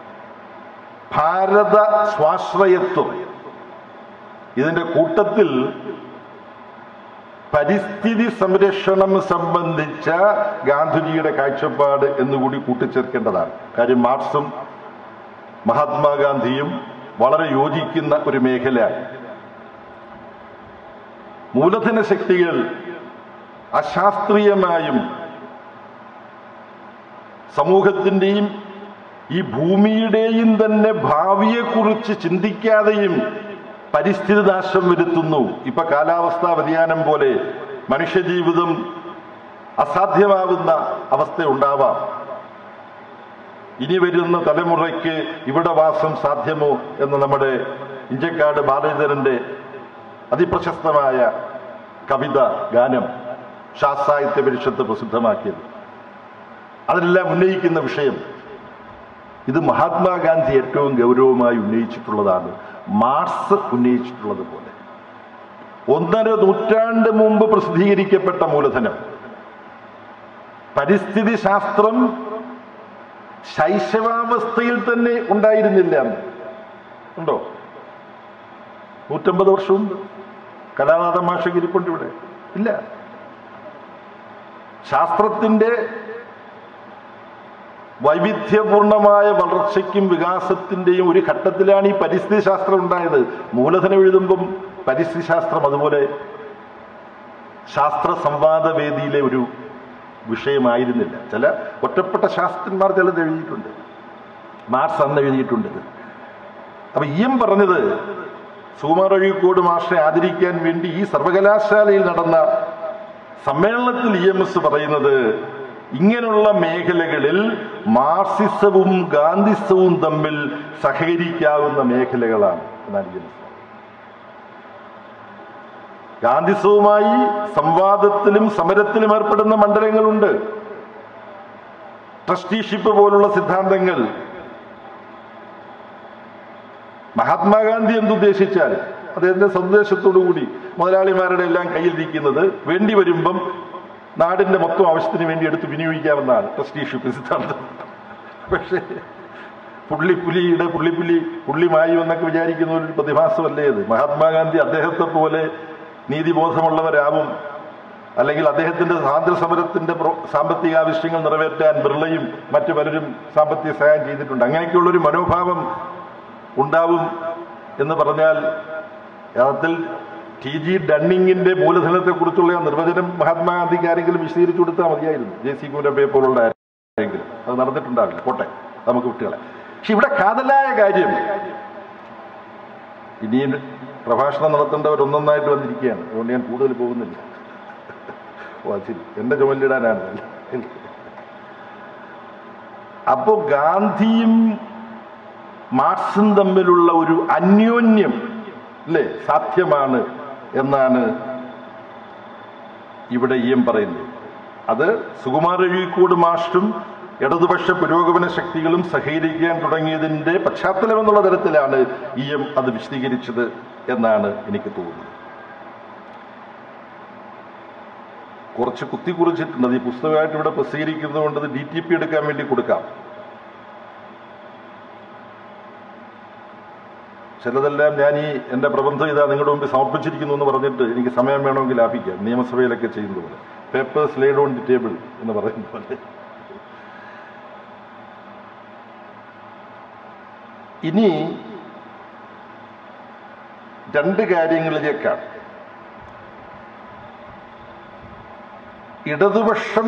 ഭാരത സ്വാശ്രയത്വം ഇതിന്റെ കൂട്ടത്തിൽ പരിസ്ഥിതി സംരക്ഷണം സംബന്ധിച്ച ഗാന്ധിജിയുടെ കാഴ്ചപ്പാട് എന്നുകൂടി കൂട്ടിച്ചേർക്കേണ്ടതാണ് കാര്യം മാർക്സും മഹാത്മാഗാന്ധിയും വളരെ യോജിക്കുന്ന ഒരു മേഖല മൂലധന ശക്തികൾ അശാസ്ത്രീയമായും സമൂഹത്തിന്റെയും ഈ ഭൂമിയുടെയും തന്നെ ഭാവിയെക്കുറിച്ച് ചിന്തിക്കാതെയും പരിസ്ഥിതി നാശം വരുത്തുന്നു ഇപ്പൊ കാലാവസ്ഥാ വ്യതിയാനം പോലെ മനുഷ്യജീവിതം അസാധ്യമാവുന്ന അവസ്ഥ ഉണ്ടാവാം ഇനി വരുന്ന തലമുറയ്ക്ക് ഇവിടെ വാസം സാധ്യമോ എന്ന് നമ്മുടെ ഇഞ്ചക്കാട് ബാലചന്ദ്രന്റെ അതിപ്രശസ്തമായ കവിത ഗാനം ശാസ്ത്രാഹിത്യ പരിഷത്ത് പ്രസിദ്ധമാക്കിയത് അതിലെല്ലാം ഉന്നയിക്കുന്ന വിഷയം ഇത് മഹാത്മാഗാന്ധി ഏറ്റവും ഗൗരവമായി ഉന്നയിച്ചിട്ടുള്ളതാണ് മാർസ് ഉന്നയിച്ചിട്ടുള്ളത് പോലെ ഒന്നര നൂറ്റാണ്ട് മുമ്പ് പ്രസിദ്ധീകരിക്കപ്പെട്ട മൂലധനം പരിസ്ഥിതി ശാസ്ത്രം ശൈശവാവസ്ഥയിൽ തന്നെ ഉണ്ടായിരുന്നില്ല അന്ന്. ഉണ്ടോ നൂറ്റമ്പത് വർഷം മുമ്പ് കലാനാഥ മാഷ ഇരിപ്പുണ്ട് ഇവിടെ ഇല്ല ശാസ്ത്രത്തിന്റെ വൈവിധ്യപൂർണമായ വളർച്ചയ്ക്കും വികാസത്തിന്റെയും ഒരു ഘട്ടത്തിലാണ് ഈ പരിസ്ഥിതി ശാസ്ത്രം ഉണ്ടായത് മൂലധനം എഴുതുമ്പം പരിസ്ഥിതി ശാസ്ത്രം അതുപോലെ ശാസ്ത്ര സംവാദ വേദിയിലെ ഒരു വിഷയമായിരുന്നില്ല ചില ഒറ്റപ്പെട്ട ശാസ്ത്രന്മാർ ചിലത് എഴുതിയിട്ടുണ്ട് മാർസ് അന്ന് എഴുതിയിട്ടുണ്ട് ഇത്. അപ്പൊ ഇ എം പറഞ്ഞത് സുകുമാർ അഴീക്കോട് മാഷിനെ ആദരിക്കാൻ വേണ്ടി ഈ സർവകലാശാലയിൽ നടന്ന സമ്മേളനത്തിൽ ഇ എം എസ് പറയുന്നത് ഇങ്ങനെയുള്ള മേഖലകളിൽ മാർസിസവും ഗാന്ധിസവും തമ്മിൽ സഹകരിക്കാവുന്ന മേഖലകളാണ് എന്നാണ് ഇ എം എസ് ഗാന്ധിസവുമായി സംവാദത്തിലും സമരത്തിലും ഏർപ്പെടുന്ന മണ്ഡലങ്ങളുണ്ട് ട്രസ്റ്റിഷിപ്പ് പോലുള്ള സിദ്ധാന്തങ്ങൾ മഹാത്മാഗാന്ധി എന്തുദ്ദേശിച്ചാൽ അദ്ദേഹത്തിന്റെ സന്ദേശത്തോടു കൂടി മുതലാളിമാരുടെ എല്ലാം കയ്യിലിരിക്കുന്നത് വേണ്ടി വരുമ്പം നാടിന്റെ മൊത്തം ആവശ്യത്തിന് വേണ്ടി എടുത്ത് വിനിയോഗിക്കാമെന്നാണ് ട്രസ്റ്റിഷിപ്പ് സിദ്ധാന്തം പക്ഷേ പുള്ളിപ്പുലിയുടെ പുള്ളിപ്പുലി പുള്ളിമായി എന്നൊക്കെ വിചാരിക്കുന്ന ഒരു പ്രതിഭാസമല്ലേ ഇത് മഹാത്മാഗാന്ധി അദ്ദേഹത്തെ പോലെ നീതിബോധമുള്ളവരാവും അല്ലെങ്കിൽ അദ്ദേഹത്തിന്റെ സ്വാതന്ത്ര്യ സമരത്തിന്റെ പ്രോ- സാമ്പത്തിക ആവശ്യങ്ങൾ നിറവേറ്റാൻ ബിർളയും മറ്റു പലരും സാമ്പത്തിക സഹായം ചെയ്തിട്ടുണ്ട് അങ്ങനെയൊക്കെയുള്ളൊരു മനോഭാവം ഉണ്ടാവും എന്ന് പറഞ്ഞാൽ യഥാർത്ഥത്തിൽ ടി ജി ഡണ്ണിങ്ങിന്റെ മൂലധനത്തെ കുറിച്ചുള്ള നിർവചനം മഹാത്മാഗാന്ധിക്ക് ആരെങ്കിലും വിശദീകരിച്ചു കൊടുത്താൽ മതിയായിരുന്നു ജെ സി കുരബെ പോലുള്ള ആരെങ്കിലും അത് നടന്നിട്ടുണ്ടാവില്ല പോട്ടെ നമുക്ക് വിട്ടുകളെ പക്ഷെ ഇവിടെ കാതലായ കാര്യം ഇനിയും പ്രഭാഷണം നടത്തേണ്ടവർ ഒന്നൊന്നായിട്ട് വന്നിരിക്കുകയാണ് അതുകൊണ്ട് ഞാൻ കൂടുതൽ പോകുന്നില്ല ഓ അത് ശരി എന്റെ ചുമലിടാനാണ് അപ്പോ ഗാന്ധിയും മാർക്സും തമ്മിലുള്ള ഒരു അന്യോന്യം അല്ലേ സാധ്യമാണ് എന്നാണ് ഇവിടെ ഇ എം പറയുന്നത് അത് സുകുമാര അഴീക്കോട് മാഷും ഇടതുപക്ഷ പുരോഗമന ശക്തികളും സഹകരിക്കാൻ തുടങ്ങിയതിന്റെ പശ്ചാത്തലം എന്നുള്ള തരത്തിലാണ് ഇ എം അത് വിശദീകരിച്ചത് എന്നാണ് എനിക്ക് തോന്നുന്നത് കുറച്ച് കുത്തി കുറിച്ചിട്ടുണ്ട് അത് ഈ പുസ്തകമായിട്ട് ഇവിടെ പ്രസിദ്ധീകരിക്കുന്നത് കൊണ്ട് അത് ഡി ടി പി എടുക്കാൻ വേണ്ടി കൊടുക്കാം ചിലതെല്ലാം ഞാൻ ഈ എൻ്റെ പ്രബന്ധം ഇതാ നിങ്ങളുടെ മുമ്പിൽ സമർപ്പിച്ചിരിക്കുന്നു എന്ന് പറഞ്ഞിട്ട് എനിക്ക് സമയം വേണമെങ്കിൽ ലാഭിക്കാം നിയമസഭയിലൊക്കെ ചെയ്യുന്നത് പോലെ papers laid on the table എന്ന് പറയുന്ന പോലെ ഇനി രണ്ട് കാര്യങ്ങളിലേക്കാണ് ഇടതുപക്ഷം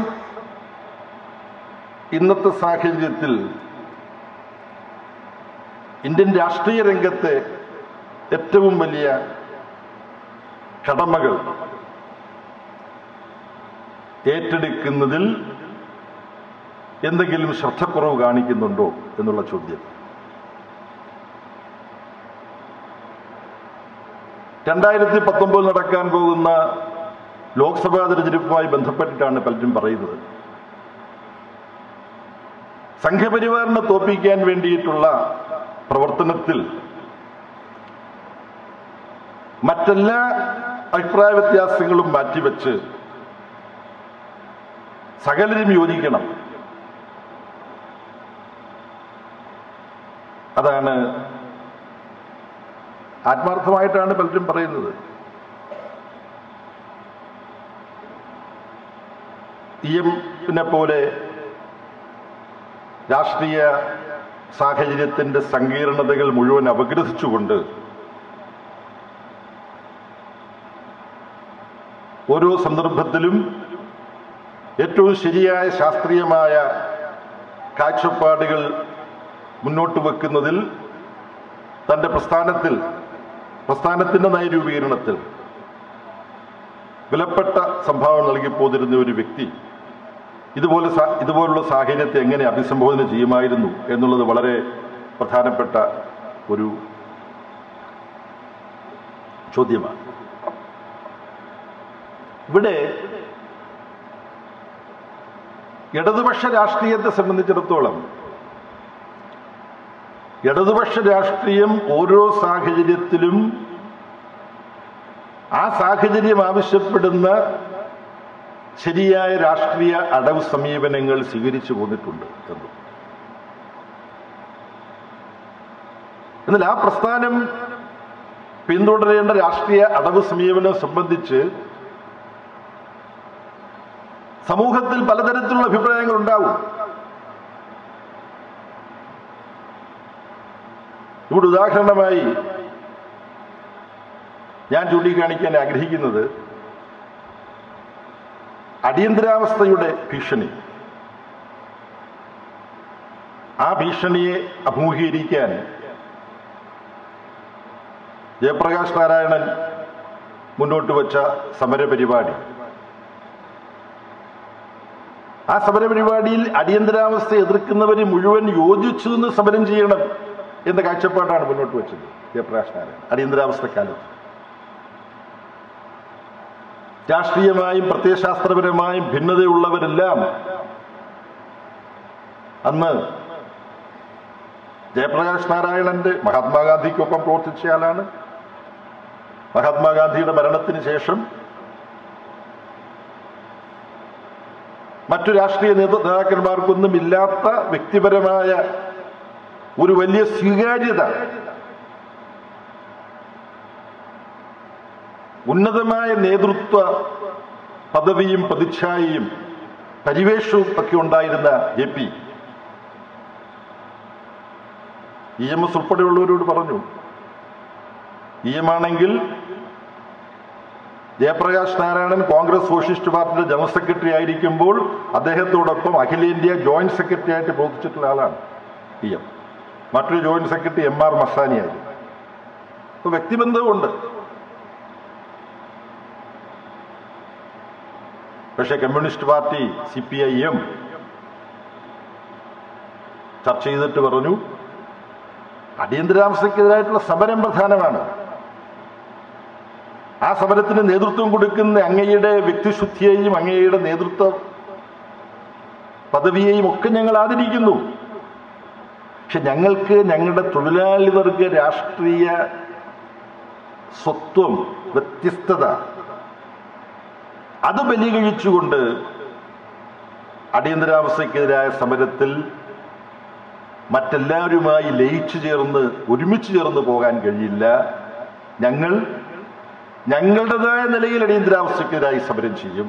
ഇന്നത്തെ സാഹചര്യത്തിൽ ഇന്ത്യൻ രാഷ്ട്രീയ രംഗത്തെ ഏറ്റവും വലിയ കടമകൾ ഏറ്റെടുക്കുന്നതിൽ എന്തെങ്കിലും ശ്രദ്ധക്കുറവ് കാണിക്കുന്നുണ്ടോ എന്നുള്ള ചോദ്യം രണ്ടായിരത്തി പത്തൊമ്പത് നടക്കാൻ പോകുന്ന ലോക്സഭാ തെരഞ്ഞെടുപ്പുമായി ബന്ധപ്പെട്ടിട്ടാണ് പലരും പറയുന്നത് സംഘപരിവാറിനെ തോപ്പിക്കാൻ വേണ്ടിയിട്ടുള്ള പ്രവർത്തനത്തിൽ മറ്റെല്ലാ അഭിപ്രായ വ്യത്യാസങ്ങളും മാറ്റിവെച്ച് സകലരും യോജിക്കണം അതാണ് ആത്മാർത്ഥമായിട്ടാണ് പലരും പറയുന്നത് ഇ എമ്മിനെ പോലെ രാഷ്ട്രീയ സാഹചര്യത്തിന്റെ സങ്കീർണതകൾ മുഴുവൻ അപഗ്രഥിച്ചുകൊണ്ട് ഓരോ സന്ദർഭത്തിലും ഏറ്റവും ശരിയായ ശാസ്ത്രീയമായ കാഴ്ചപ്പാടുകൾ മുന്നോട്ട് വെക്കുന്നതിൽ തന്റെ പ്രസ്ഥാനത്തിൽ പ്രസ്ഥാനത്തിന്റെ നയരൂപീകരണത്തിൽ വിലപ്പെട്ട സംഭാവന നൽകി പോതിരുന്ന ഒരു വ്യക്തി ഇതുപോലെ സാ- ഇതുപോലുള്ള സാഹചര്യത്തെ എങ്ങനെ അഭിസംബോധന ചെയ്യുമായിരുന്നു എന്നുള്ളത് വളരെ പ്രധാനപ്പെട്ട ഒരു ചോദ്യമാണ് ഇവിടെ ഇടതുപക്ഷ രാഷ്ട്രീയത്തെ സംബന്ധിച്ചിടത്തോളം ഇടതുപക്ഷ രാഷ്ട്രീയം ഓരോ സാഹചര്യത്തിലും ആ സാഹചര്യം ആവശ്യപ്പെടുന്ന ശരിയായ രാഷ്ട്രീയ അടവ് സമീപനങ്ങൾ സ്വീകരിച്ചു പോന്നിട്ടുണ്ട് എന്ന് എന്നാൽ ആ പ്രസ്ഥാനം പിന്തുടരേണ്ട രാഷ്ട്രീയ അടവ് സമീപനം സംബന്ധിച്ച് സമൂഹത്തിൽ പലതരത്തിലുള്ള അഭിപ്രായങ്ങൾ ഉണ്ടാവും ഇവിടെ ഉദാഹരണമായി ഞാൻ ചൂണ്ടിക്കാണിക്കാൻ ആഗ്രഹിക്കുന്നത് അടിയന്തരാവസ്ഥയുടെ ഭീഷണി ആ ഭീഷണിയെ അഭിമുഖീകരിക്കാൻ ജയപ്രകാശ് നാരായണൻ മുന്നോട്ട് വച്ച സമരപരിപാടി ആ സമരപരിപാടിയിൽ അടിയന്തരാവസ്ഥ എതിർക്കുന്നവർ മുഴുവൻ യോജിച്ചു നിന്ന് സമരം ചെയ്യണം എന്ന കാഴ്ചപ്പാടാണ് മുന്നോട്ട് വെച്ചത് ജയപ്രകാശ് നാരായണൻ അടിയന്തരാവസ്ഥ കാലത്ത് രാഷ്ട്രീയമായും പ്രത്യയശാസ്ത്രപരമായും ഭിന്നതയുള്ളവരെല്ലാം അന്ന് ജയപ്രകാശ് നാരായണന്റെ മഹാത്മാഗാന്ധിക്കൊപ്പം പ്രവർത്തിച്ചയാളാണ് മഹാത്മാഗാന്ധിയുടെ മരണത്തിന് ശേഷം മറ്റു രാഷ്ട്രീയ നേതൃ നേതാക്കന്മാർക്കൊന്നും ഇല്ലാത്ത വ്യക്തിപരമായ ഒരു വലിയ സ്വീകാര്യത ഉന്നതമായ നേതൃത്വ പദവിയും പ്രതിച്ഛായയും പരിവേഷവും ഒക്കെ ഉണ്ടായിരുന്ന A P E M S ഉൾപ്പെടെയുള്ളവരോട് പറഞ്ഞു ഇ എം ആണെങ്കിൽ ജയപ്രകാശ് നാരായണൻ കോൺഗ്രസ് സോഷ്യലിസ്റ്റ് പാർട്ടിയുടെ ജനറൽ സെക്രട്ടറി ആയിരിക്കുമ്പോൾ അദ്ദേഹത്തോടൊപ്പം അഖിലേന്ത്യാ ജോയിന്റ് സെക്രട്ടറി ആയിട്ട് പ്രവർത്തിച്ചിട്ടുള്ള ആളാണ് ഇ എം മറ്റൊരു ജോയിന്റ് സെക്രട്ടറി എം ആർ മസാനിയായിരുന്നു അപ്പൊ വ്യക്തിബന്ധവുമുണ്ട് പക്ഷേ communist party C P I M ചർച്ച ചെയ്തിട്ട് പറഞ്ഞു അടിയന്തരാവസ്ഥക്കെതിരായിട്ടുള്ള സമരം പ്രധാനമാണ് ആ സമരത്തിന് നേതൃത്വം കൊടുക്കുന്ന അങ്ങയുടെ വ്യക്തിശുദ്ധിയെയും അങ്ങയുടെ നേതൃത്വ പദവിയെയും ഒക്കെ ഞങ്ങൾ ആദരിക്കുന്നു പക്ഷെ ഞങ്ങൾക്ക് ഞങ്ങളുടെ തൊഴിലാളി വർഗ രാഷ്ട്രീയ സ്വത്വം വ്യത്യസ്തത അത് ബലികഴിച്ചുകൊണ്ട് അടിയന്തരാവസ്ഥയ്ക്കെതിരായ സമരത്തിൽ മറ്റെല്ലാവരുമായി ലയിച്ചു ചേർന്ന് ഒരുമിച്ച് ചേർന്ന് പോകാൻ കഴിയില്ല ഞങ്ങൾ ഞങ്ങളുടേതായ നിലയിൽ അടിയന്തരാവസ്ഥയ്ക്കെതിരായി സമരം ചെയ്യും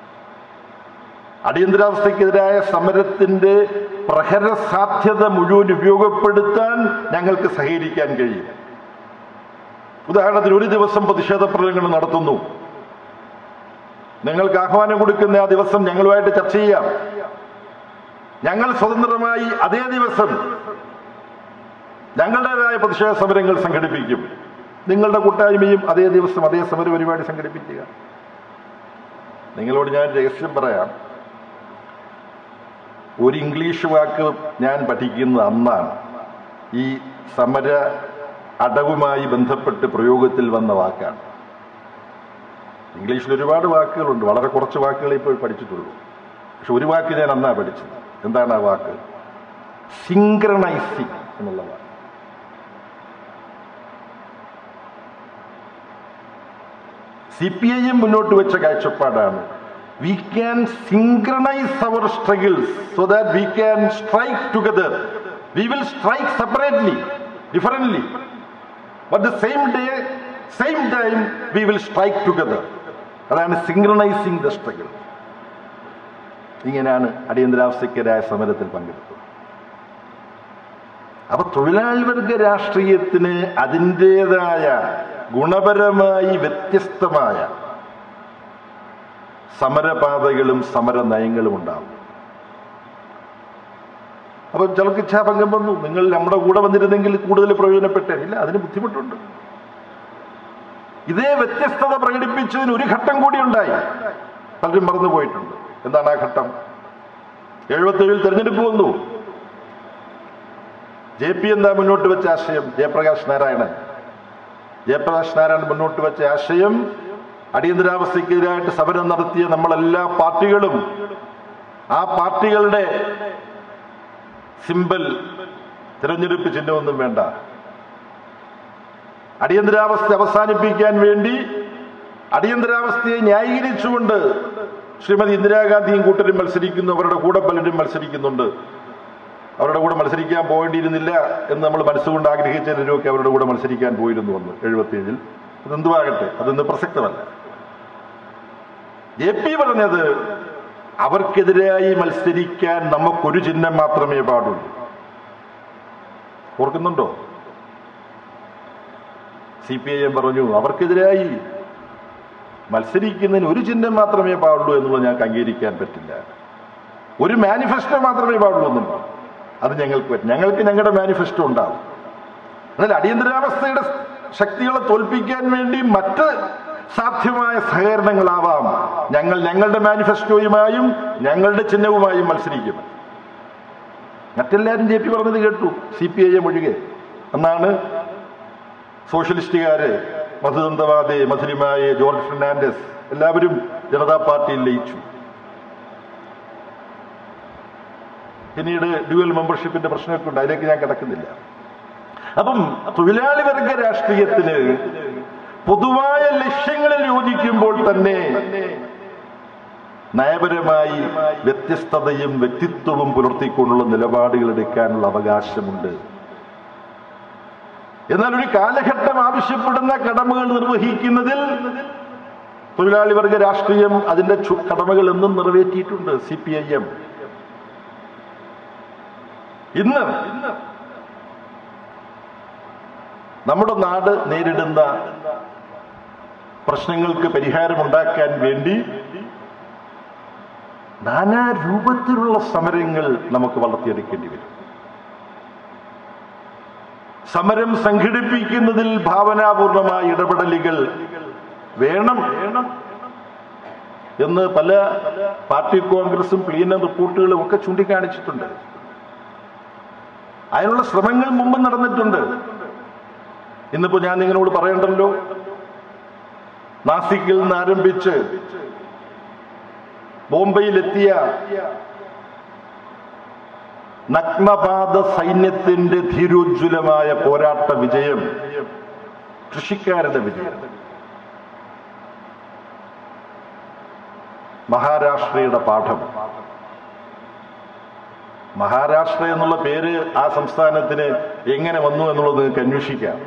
അടിയന്തരാവസ്ഥയ്ക്കെതിരായ സമരത്തിന്റെ പ്രഹര സാധ്യത മുഴുവൻ ഉപയോഗപ്പെടുത്താൻ ഞങ്ങൾക്ക് സഹകരിക്കാൻ കഴിയും ഉദാഹരണത്തിന് ഒരു ദിവസം പ്രതിഷേധ പ്രകടനങ്ങൾ നടത്തുന്നു നിങ്ങൾക്ക് ആഹ്വാനം കൊടുക്കുന്ന ആ ദിവസം ഞങ്ങളുമായിട്ട് ചർച്ച ചെയ്യാം ഞങ്ങൾ സ്വതന്ത്രമായി അതേ ദിവസം ഞങ്ങളുടേതായ പ്രതിഷേധ സമരങ്ങൾ സംഘടിപ്പിക്കും നിങ്ങളുടെ കൂട്ടായ്മയും അതേ ദിവസം അതേ സമര പരിപാടി സംഘടിപ്പിക്കുക നിങ്ങളോട് ഞാൻ രഹസ്യം പറയാം ഒരു ഇംഗ്ലീഷ് വാക്ക് ഞാൻ പഠിക്കുന്നത് അന്നാണ് ഈ സമര അടവുമായി ബന്ധപ്പെട്ട് പ്രയോഗത്തിൽ വന്ന വാക്കാണ് ഇംഗ്ലീഷിൽ ഒരുപാട് വാക്കുകളുണ്ട് വളരെ കുറച്ച് വാക്കുകളെ ഇപ്പോൾ പഠിച്ചിട്ടുള്ളൂ പക്ഷെ ഒരു വാക്ക് ഞാൻ അന്നാ പഠിച്ചത് എന്താണ് ആ വാക്ക് സിങ്ക്രണൈസിങ് എന്നുള്ള വാക്ക് സി പി ഐ എം മുന്നോട്ട് വെച്ച കാഴ്ചപ്പാടാണ് we can synchronise our struggles so that we can strike together we will strike separately differently but the same day same time we will strike together അതാണ് synchronising the struggle ഇങ്ങനെയാണ് അടിയന്തരാവസ്ഥയ്ക്കെതിരായ സമരത്തിൽ പങ്കെടുത്തത് അപ്പൊ തൊഴിലാളി വർഗ രാഷ്ട്രീയത്തിന് അതിൻ്റെതായ ഗുണപരമായി വ്യത്യസ്തമായ സമരപാതകളും സമര നയങ്ങളും ഉണ്ടാവും അപ്പം ചിലർക്ക് ഇച്ഛാഭംഗം വന്നു നിങ്ങൾ നമ്മുടെ കൂടെ വന്നിരുന്നെങ്കിൽ കൂടുതൽ പ്രയോജനപ്പെട്ടേ ഇല്ല അതിന് ബുദ്ധിമുട്ടുണ്ട് ഇതേ വ്യത്യസ്തത പ്രകടിപ്പിച്ചതിന് ഒരു ഘട്ടം കൂടി ഉണ്ടായി പലരും മറന്നു പോയിട്ടുണ്ട് എന്താണ് ആ ഘട്ടം എഴുപത്തേഴിൽ തെരഞ്ഞെടുപ്പ് വന്നു ജെ പി എന്താ മുന്നോട്ട് വെച്ച ആശയം ജയപ്രകാശ് നാരായണൻ ജയപ്രകാശ് നാരായണൻ മുന്നോട്ട് വെച്ച ആശയം അടിയന്തരാവസ്ഥയ്ക്കെതിരായിട്ട് സമരം നടത്തിയ നമ്മളെല്ലാ പാർട്ടികളും ആ പാർട്ടികളുടെ സിമ്പൽ തിരഞ്ഞെടുപ്പ് ചിഹ്നമൊന്നും വേണ്ട അടിയന്തരാവസ്ഥ അവസാനിപ്പിക്കാൻ വേണ്ടി അടിയന്തരാവസ്ഥയെ ന്യായീകരിച്ചുകൊണ്ട് ശ്രീമതി ഇന്ദിരാഗാന്ധിയും കൂട്ടരും മത്സരിക്കുന്നു അവരുടെ കൂടെ പലരും മത്സരിക്കുന്നുണ്ട് അവരുടെ കൂടെ മത്സരിക്കാൻ പോകേണ്ടിയിരുന്നില്ല എന്ന് നമ്മൾ മനസ്സുകൊണ്ട് ആഗ്രഹിച്ചതിനൊക്കെ അവരുടെ കൂടെ മത്സരിക്കാൻ പോയിരുന്നു വന്ന് എഴുപത്തിയേഴിൽ അതെന്തുവാകട്ടെ അതൊന്ന് പ്രസക്തമല്ല ജെ പി പറഞ്ഞത് അവർക്കെതിരായി മത്സരിക്കാൻ നമുക്കൊരു ചിഹ്നം മാത്രമേ പാടുള്ളൂ ഓർക്കുന്നുണ്ടോ സി പി ഐ എം പറഞ്ഞു അവർക്കെതിരായി മത്സരിക്കുന്നതിന് ഒരു ചിഹ്നം മാത്രമേ പാടുള്ളൂ എന്നുള്ളത് ഞങ്ങൾക്ക് അംഗീകരിക്കാൻ പറ്റില്ല ഒരു മാനിഫെസ്റ്റോ മാത്രമേ പാടുള്ളൂ എന്നും പറഞ്ഞു അത് ഞങ്ങൾക്ക് പറ്റും ഞങ്ങൾക്ക് ഞങ്ങളുടെ മാനിഫെസ്റ്റോ ഉണ്ടാവും എന്നാൽ അടിയന്തരാവസ്ഥയുടെ ശക്തികളെ തോൽപ്പിക്കാൻ വേണ്ടി മറ്റ് സാധ്യമായ സഹകരണങ്ങളാവാം ഞങ്ങൾ ഞങ്ങളുടെ മാനിഫെസ്റ്റോയുമായും ഞങ്ങളുടെ ചിഹ്നവുമായും മത്സരിക്കും മറ്റെല്ലാവരും ജെ പി പറഞ്ഞത് കേട്ടു സി പി ഐ എം ഒഴികെ എന്നാണ് സോഷ്യലിസ്റ്റുകാര് മധുദന്തവാദെ മധുരിമായെ ജോർജ് ഫെർണാണ്ടസ് എല്ലാവരും ജനതാ പാർട്ടിയിൽ ലയിച്ചു പിന്നീട് ഡ്യുവൽ മെമ്പർഷിപ്പിന്റെ പ്രശ്നമൊക്കെ ഉണ്ട് അതിലേക്ക് ഞാൻ കിടക്കുന്നില്ല അപ്പം തൊഴിലാളി വർഗ രാഷ്ട്രീയത്തിന് പൊതുവായ ലക്ഷ്യങ്ങളിൽ യോജിക്കുമ്പോൾ തന്നെ നയപരമായി വ്യത്യസ്തതയും വ്യക്തിത്വവും പുലർത്തിക്കൊണ്ടുള്ള നിലപാടുകൾ എടുക്കാനുള്ള അവകാശമുണ്ട് എന്നാൽ ഒരു കാലഘട്ടം ആവശ്യപ്പെടുന്ന കടമകൾ നിർവഹിക്കുന്നതിൽ തൊഴിലാളി വർഗ രാഷ്ട്രീയം അതിന്റെ ചു- കടമകൾ എന്നും നിറവേറ്റിയിട്ടുണ്ട് സി പി ഐ എം ഇന്ന് നമ്മുടെ നാട് നേരിടുന്ന പ്രശ്നങ്ങൾക്ക് പരിഹാരമുണ്ടാക്കാൻ വേണ്ടി നാനാ രൂപത്തിലുള്ള സമരങ്ങൾ നമുക്ക് വളർത്തിയെടുക്കേണ്ടി വരും സമരം സംഘടിപ്പിക്കുന്നതിൽ ഭാവനാപൂർണമായ ഇടപെടലുകൾ വേണം എന്ന് പല പാർട്ടി കോൺഗ്രസും പ്ലീനം റിപ്പോർട്ടുകളും ഒക്കെ ചൂണ്ടിക്കാണിച്ചിട്ടുണ്ട് അതിനുള്ള ശ്രമങ്ങൾ മുമ്പ് നടന്നിട്ടുണ്ട് ഇന്നിപ്പോ ഞാൻ നിങ്ങളോട് പറയണ്ടല്ലോ നാസിക്കിൽ നിന്ന് ആരംഭിച്ച് ബോംബെയിലെത്തിയ നഗ്നപാത സൈന്യത്തിന്റെ ധീരോജ്വലമായ പോരാട്ട വിജയം കൃഷിക്കാരുടെ വിജയം മഹാരാഷ്ട്രയുടെ പാഠം മഹാരാഷ്ട്ര എന്നുള്ള പേര് ആ സംസ്ഥാനത്തിന് എങ്ങനെ വന്നു എന്നുള്ളത് നിങ്ങൾക്ക് അന്വേഷിക്കാം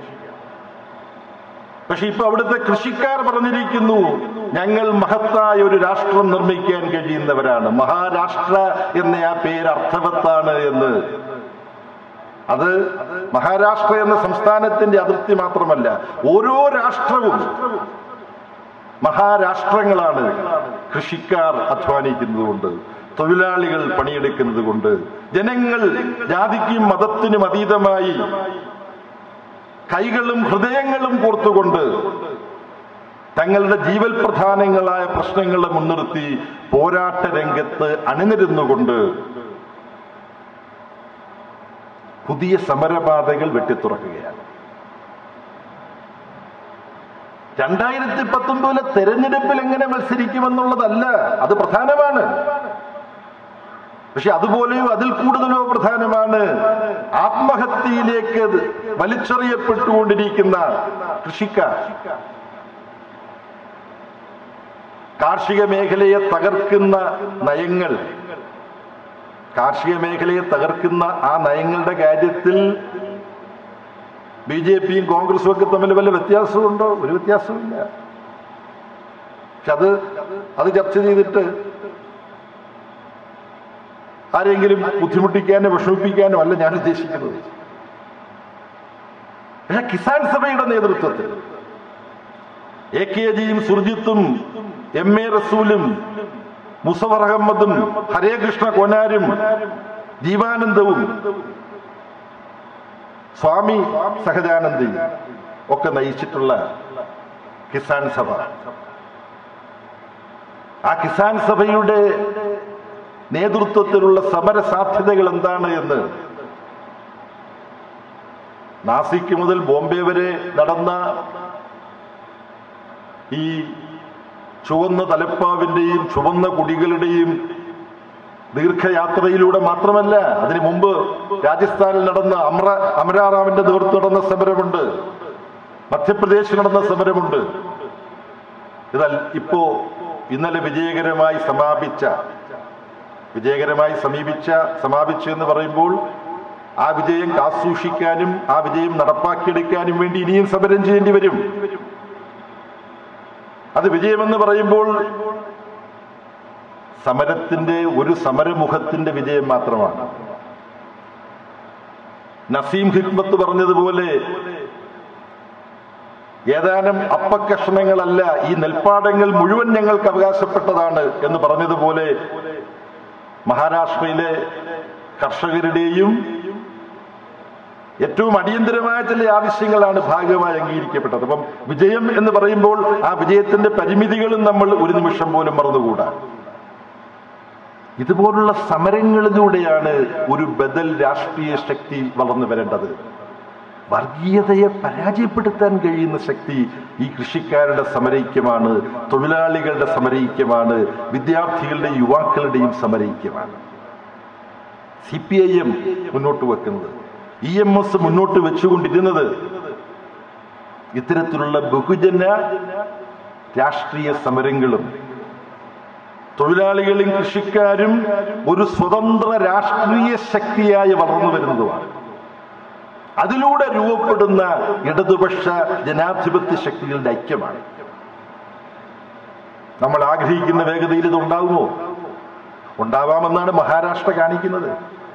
പക്ഷെ ഇപ്പൊ അവിടുത്തെ കൃഷിക്കാർ പറഞ്ഞിരിക്കുന്നു ഞങ്ങൾ മഹത്തായ ഒരു രാഷ്ട്രം നിർമ്മിക്കാൻ കഴിയുന്നവരാണ് മഹാരാഷ്ട്ര എന്ന ആ പേര് അർത്ഥവത്താണ് എന്ന് അത് മഹാരാഷ്ട്ര എന്ന സംസ്ഥാനത്തിന്റെ അതിർത്തി മാത്രമല്ല ഓരോ രാഷ്ട്രവും മഹാരാഷ്ട്രങ്ങളാണ് കൃഷിക്കാർ അധ്വാനിക്കുന്നത് കൊണ്ട് തൊഴിലാളികൾ പണിയെടുക്കുന്നത് കൊണ്ട് ജനങ്ങൾ ജാതിക്കും മതത്തിനും അതീതമായി കൈകളും ഹൃദയങ്ങളും കോർത്തുകൊണ്ട് തങ്ങളുടെ ജീവൽ പ്രധാനങ്ങളായ പ്രശ്നങ്ങളെ മുൻനിർത്തി പോരാട്ട രംഗത്ത് അണിനിരുന്നുകൊണ്ട് പുതിയ സമരപാതകൾ വെട്ടിത്തുറക്കുകയാണ് രണ്ടായിരത്തി പത്തൊമ്പതിലെ തെരഞ്ഞെടുപ്പിൽ എങ്ങനെ മത്സരിക്കുമെന്നുള്ളതല്ല അത് പ്രധാനമാണ് പക്ഷെ അതുപോലെയോ അതിൽ കൂടുതലോ പ്രധാനമാണ് ആത്മഹത്യയിലേക്ക് വലിച്ചെറിയപ്പെട്ടുകൊണ്ടിരിക്കുന്ന കൃഷിക്കാർ കാർഷിക മേഖലയെ തകർക്കുന്ന നയങ്ങൾ കാർഷിക മേഖലയെ തകർക്കുന്ന ആ നയങ്ങളുടെ കാര്യത്തിൽ ബി ജെ പിയും കോൺഗ്രസും ഒക്കെ തമ്മിൽ വല്ല വ്യത്യാസമുണ്ടോ ഒരു വ്യത്യാസമില്ല പക്ഷെ അത് അത് ചർച്ച ചെയ്തിട്ട് ആരെങ്കിലും ബുദ്ധിമുട്ടിക്കാനോ വിഷമിപ്പിക്കാനോ അല്ല ഞാൻ ഉദ്ദേശിക്കുന്നത് പക്ഷെ കിസാൻ സഭയുടെ നേതൃത്വത്തിൽ എ കെ ജിയും സുർജിത്തും എം എ റസൂലും മുസവർ അഹമ്മദും ഹരേകൃഷ്ണ കൊനാരും ജീവാനന്ദവും സ്വാമി സഹജാനന്ദയും ഒക്കെ നയിച്ചിട്ടുള്ള കിസാൻ സഭ ആ കിസാൻ സഭയുടെ നേതൃത്വത്തിലുള്ള സമര സാധ്യതകൾ എന്താണ് എന്ന് നാസിക്ക് മുതൽ ബോംബെ വരെ നടന്ന ഈ ചുവന്ന തലപ്പാവിന്റെയും ചുവന്ന കുടികളുടെയും ദീർഘയാത്രയിലൂടെ മാത്രമല്ല അതിനു മുമ്പ് രാജസ്ഥാനിൽ നടന്ന അമര അമരാറാമിന്റെ നേതൃത്വം നടന്ന സമരമുണ്ട് മധ്യപ്രദേശിൽ നടന്ന സമരമുണ്ട് എന്നാൽ ഇപ്പോ ഇന്നലെ വിജയകരമായി സമാപിച്ച വിജയകരമായി സമീപിച്ച സമാപിച്ചു എന്ന് പറയുമ്പോൾ ആ വിജയം കാസൂക്ഷിക്കാനും ആ വിജയം നടപ്പാക്കിയെടുക്കാനും വേണ്ടി ഇനിയും സമരം ചെയ്യേണ്ടി വരും അത് വിജയമെന്ന് പറയുമ്പോൾ സമരത്തിന്റെ ഒരു സമരമുഖത്തിന്റെ വിജയം മാത്രമാണ് നസീം ഹിക്മത്ത് പറഞ്ഞതുപോലെ ഏതാനും അപ്പക്കഷണങ്ങളല്ല ഈ നെൽപ്പാടങ്ങൾ മുഴുവൻ ഞങ്ങൾക്ക് അവകാശപ്പെട്ടതാണ് എന്ന് പറഞ്ഞതുപോലെ മഹാരാഷ്ട്രയിലെ കർഷകരുടെയും ഏറ്റവും അടിയന്തരമായ ചില ആവശ്യങ്ങളാണ് ഭാഗമായി അംഗീകരിക്കപ്പെട്ടത് അപ്പം വിജയം എന്ന് പറയുമ്പോൾ ആ വിജയത്തിന്റെ പരിമിതികളും നമ്മൾ ഒരു നിമിഷം പോലും മറന്നുകൂടാ ഇതുപോലുള്ള സമരങ്ങളിലൂടെയാണ് ഒരു ബദൽ രാഷ്ട്രീയ ശക്തി വളർന്നു വരേണ്ടത് വർഗീയതയെ പരാജയപ്പെടുത്താൻ കഴിയുന്ന ശക്തി ഈ കൃഷിക്കാരുടെ സമരൈക്യമാണ് തൊഴിലാളികളുടെ സമരൈക്യമാണ് വിദ്യാർത്ഥികളുടെ യുവാക്കളുടെയും സമരൈക്യമാണ് സി പി ഐ എം മുന്നോട്ട് വെക്കുന്നത് ഇ എം എസ് മുന്നോട്ട് വെച്ചുകൊണ്ടിരുന്നത് ഇത്തരത്തിലുള്ള ബഹുജന രാഷ്ട്രീയ സമരങ്ങളും തൊഴിലാളികളും കൃഷിക്കാരും ഒരു സ്വതന്ത്ര രാഷ്ട്രീയ ശക്തിയായി വളർന്നു വരുന്നതുമാണ് അതിലൂടെ രൂപപ്പെടുന്ന ഇടതുപക്ഷ ജനാധിപത്യ ശക്തികളുടെ ഐക്യമാണ് നമ്മൾ ആഗ്രഹിക്കുന്ന വേഗതയിൽ ഇത് ഉണ്ടാകുമോ ഉണ്ടാവാമെന്നാണ് മഹാരാഷ്ട്ര കാണിക്കുന്നത്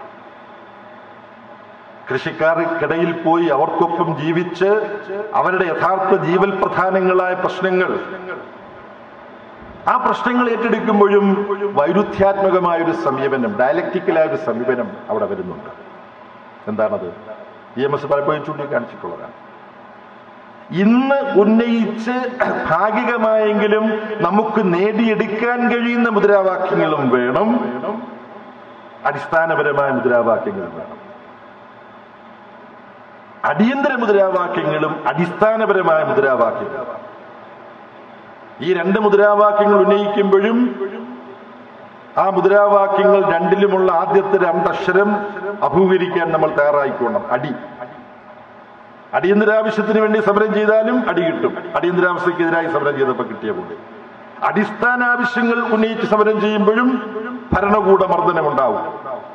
കൃഷിക്കാർക്കിടയിൽ പോയി അവർക്കൊപ്പം ജീവിച്ച് അവരുടെ യഥാർത്ഥ ജീവൽ പ്രധാനങ്ങളായ പ്രശ്നങ്ങൾ ആ പ്രശ്നങ്ങൾ ഏറ്റെടുക്കുമ്പോഴും വൈരുദ്ധ്യാത്മകമായ ഒരു സമീപനം ഡയലക്റ്റിക്കലായ ഒരു സമീപനം അവിടെ വരുന്നുണ്ട് എന്താണത് ഇ എം എസ് പലപ്പോഴും ചൂണ്ടിക്കാണിച്ചിട്ടുള്ളതാണ് ഇന്ന് ഉന്നയിച്ച് ഭാഗികമായെങ്കിലും നമുക്ക് നേടിയെടുക്കാൻ കഴിയുന്ന മുദ്രാവാക്യങ്ങളും വേണം അടിസ്ഥാനപരമായ മുദ്രാവാക്യങ്ങളും വേണം അടിയന്തര മുദ്രാവാക്യങ്ങളും അടിസ്ഥാനപരമായ മുദ്രാവാക്യങ്ങളും ഈ രണ്ട് മുദ്രാവാക്യങ്ങൾ ഉന്നയിക്കുമ്പോഴും ആ മുദ്രാവാക്യങ്ങൾ രണ്ടിലുമുള്ള ആദ്യത്തെ രണ്ടക്ഷരം അഭിമുഖീകരിക്കാൻ നമ്മൾ തയ്യാറായിക്കോണം അടി അടിയന്തരാവശ്യത്തിന് വേണ്ടി സമരം ചെയ്താലും അടി കിട്ടും അടിയന്തരാവസ്ഥക്കെതിരായി സമരം ചെയ്തപ്പോൾ കിട്ടിയ പോലെ അടിസ്ഥാന ആവശ്യങ്ങൾ ഉന്നയിച്ച് സമരം ചെയ്യുമ്പോഴും ഭരണകൂട മർദ്ദനമുണ്ടാവും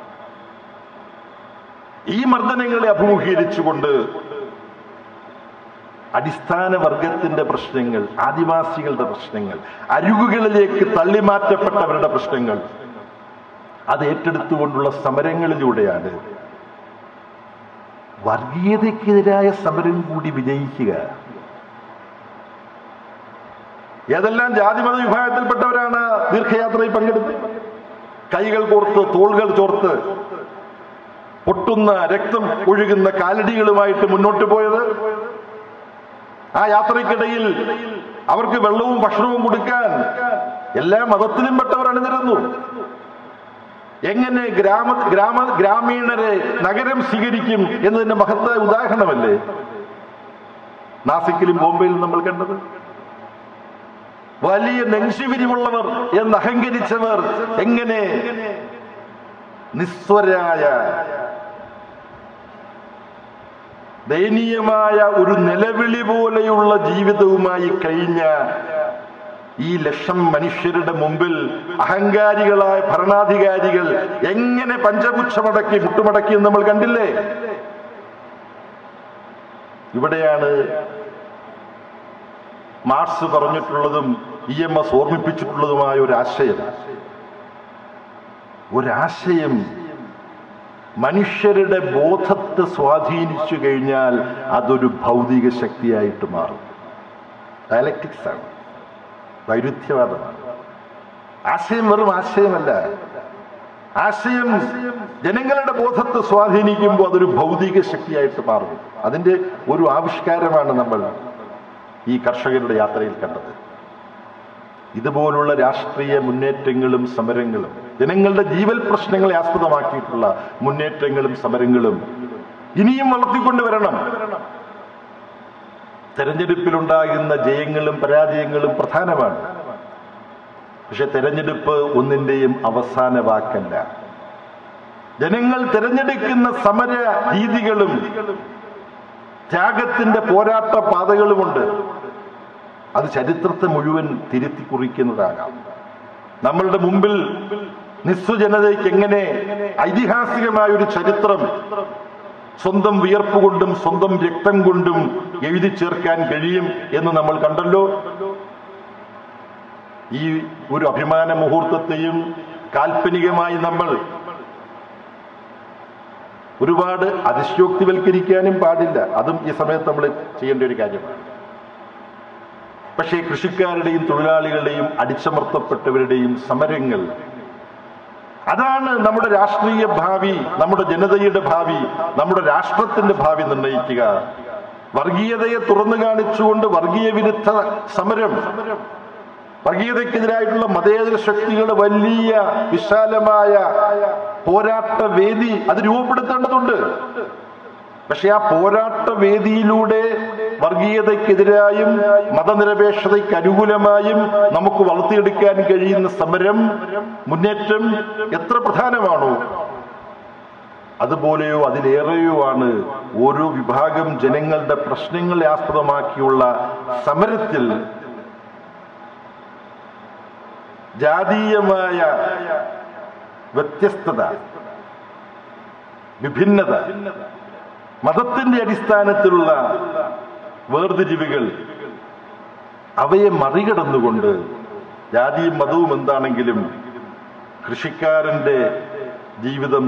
ഈ മർദ്ദനങ്ങളെ അഭിമുഖീകരിച്ചുകൊണ്ട് അടിസ്ഥാന വർഗത്തിന്റെ പ്രശ്നങ്ങൾ ആദിവാസികളുടെ പ്രശ്നങ്ങൾ അരുകുകളിലേക്ക് തള്ളിമാറ്റപ്പെട്ടവരുടെ പ്രശ്നങ്ങൾ അത് ഏറ്റെടുത്തുകൊണ്ടുള്ള സമരങ്ങളിലൂടെയാണ് വർഗീയതയ്ക്കെതിരായ സമരം കൂടി വിജയിക്കുക ഏതെല്ലാം ജാതിമത വിഭാഗത്തിൽപ്പെട്ടവരാണ് ദീർഘയാത്രയിൽ പങ്കെടുത്ത് കൈകൾ കോർത്ത് തോളുകൾ ചോർത്ത് പൊട്ടുന്ന രക്തം ഒഴുകുന്ന കാലടികളുമായിട്ട് മുന്നോട്ട് പോയത് ആ യാത്രയ്ക്കിടയിൽ അവർക്ക് വെള്ളവും ഭക്ഷണവും കൊടുക്കാൻ എല്ലാ മതത്തിലും പെട്ടവർ അണിനിരന്നു എങ്ങനെ ഗ്രാമ ഗ്രാമ ഗ്രാമീണരെ നഗരം സ്വീകരിക്കും എന്നതിന്റെ മഹത്തായ ഉദാഹരണമല്ലേ നാസിക്കിലും ബോംബെയിലും നമ്മൾ കണ്ടത് വലിയ നെഞ്ചുവിരിവുള്ളവർ എന്ന് അഹങ്കരിച്ചവർ എങ്ങനെ നിസ്വരായ ദയനീയമായ ഒരു നിലവിളി പോലെയുള്ള ജീവിതവുമായി കഴിഞ്ഞ ഈ ലക്ഷം മനുഷ്യരുടെ മുമ്പിൽ അഹങ്കാരികളായ ഭരണാധികാരികൾ എങ്ങനെ പഞ്ചപുച്ഛമടക്കി മുട്ടുമടക്കി എന്ന് നമ്മൾ കണ്ടില്ലേ ഇവിടെയാണ് മാർക്സ് പറഞ്ഞിട്ടുള്ളതും ഇ എം എസ് ഓർമ്മിപ്പിച്ചിട്ടുള്ളതുമായ ഒരു ആശയം ഒരാശയം മനുഷ്യരുടെ ബോധത്തെ സ്വാധീനിച്ചു കഴിഞ്ഞാൽ അതൊരു ഭൗതിക ശക്തിയായിട്ട് മാറും ഡയലക്റ്റിക്സ് ആണ് വൈരുദ്ധ്യവാദമാണ് ആശയം വെറും ആശയമല്ല ആശയം ജനങ്ങളുടെ ബോധത്തെ സ്വാധീനിക്കുമ്പോൾ അതൊരു ഭൗതിക ശക്തിയായിട്ട് മാറും അതിന്റെ ഒരു ആവിഷ്കാരമാണ് നമ്മൾ ഈ കർഷകരുടെ യാത്രയിൽ കണ്ടത് ഇതുപോലുള്ള രാഷ്ട്രീയ മുന്നേറ്റങ്ങളും സമരങ്ങളും ജനങ്ങളുടെ ജീവൽ പ്രശ്നങ്ങളെ ആസ്പദമാക്കിയിട്ടുള്ള മുന്നേറ്റങ്ങളും സമരങ്ങളും ഇനിയും വളർത്തിക്കൊണ്ട് വരണം തെരഞ്ഞെടുപ്പിലുണ്ടാകുന്ന ജയങ്ങളും പരാജയങ്ങളും പ്രധാനമാണ് പക്ഷെ തെരഞ്ഞെടുപ്പ് ഒന്നിന്റെയും അവസാന വാക്കല്ല ജനങ്ങൾ തിരഞ്ഞെടുക്കുന്ന സമര രീതികളും ത്യാഗത്തിന്റെ പോരാട്ട പാതകളുമുണ്ട് അത് ചരിത്രത്തെ മുഴുവൻ തിരുത്തി കുറിക്കുന്നതാകാം നമ്മളുടെ മുമ്പിൽ നിസ്വജനതയ്ക്ക് എങ്ങനെ ഐതിഹാസികമായ ഒരു ചരിത്രം സ്വന്തം വിയർപ്പ് കൊണ്ടും സ്വന്തം രക്തം കൊണ്ടും എഴുതി ചേർക്കാൻ കഴിയും എന്ന് നമ്മൾ കണ്ടല്ലോ ഈ ഒരു അഭിമാന മുഹൂർത്തത്തെയും കാൽപ്പനികമായി നമ്മൾ ഒരുപാട് അതിശയോക്തിവൽക്കരിക്കാനും പാടില്ല അതും ഈ സമയത്ത് നമ്മൾ ചെയ്യേണ്ട ഒരു കാര്യമാണ് പക്ഷേ കൃഷിക്കാരുടെയും തൊഴിലാളികളുടെയും അടിച്ചമർത്തപ്പെട്ടവരുടെയും സമരങ്ങൾ അതാണ് നമ്മുടെ രാഷ്ട്രീയ ഭാവി നമ്മുടെ ജനതയുടെ ഭാവി നമ്മുടെ രാഷ്ട്രത്തിന്റെ ഭാവി നിർണ്ണയിക്കുക വർഗീയതയെ തുറന്നു കാണിച്ചുകൊണ്ട് വർഗീയ വിരുദ്ധ സമരം വർഗീയതയ്ക്കെതിരായിട്ടുള്ള മതേതര ശക്തികളുടെ വലിയ വിശാലമായ പോരാട്ട വേദി അത് രൂപപ്പെടുത്തേണ്ടതുണ്ട് പക്ഷെ ആ പോരാട്ട വേദിയിലൂടെ വർഗീയതയ്ക്കെതിരായും മതനിരപേക്ഷതയ്ക്ക് അനുകൂലമായും നമുക്ക് വളർത്തിയെടുക്കാൻ കഴിയുന്ന സമരം മുന്നേറ്റം എത്ര പ്രധാനമാണോ അതുപോലെയോ അതിലേറെയോ ആണ് ഓരോ വിഭാഗം ജനങ്ങളുടെ പ്രശ്നങ്ങളെ ആസ്പദമാക്കിയുള്ള സമരത്തിൽ ജാതീയമായ വ്യത്യസ്തത വിഭിന്നത മതത്തിന്റെ അടിസ്ഥാനത്തിലുള്ള വേർതിരിവുകൾ അവയെ മറികടന്നുകൊണ്ട് ജാതിയും മതവും എന്താണെങ്കിലും കൃഷിക്കാരന്റെ ജീവിതം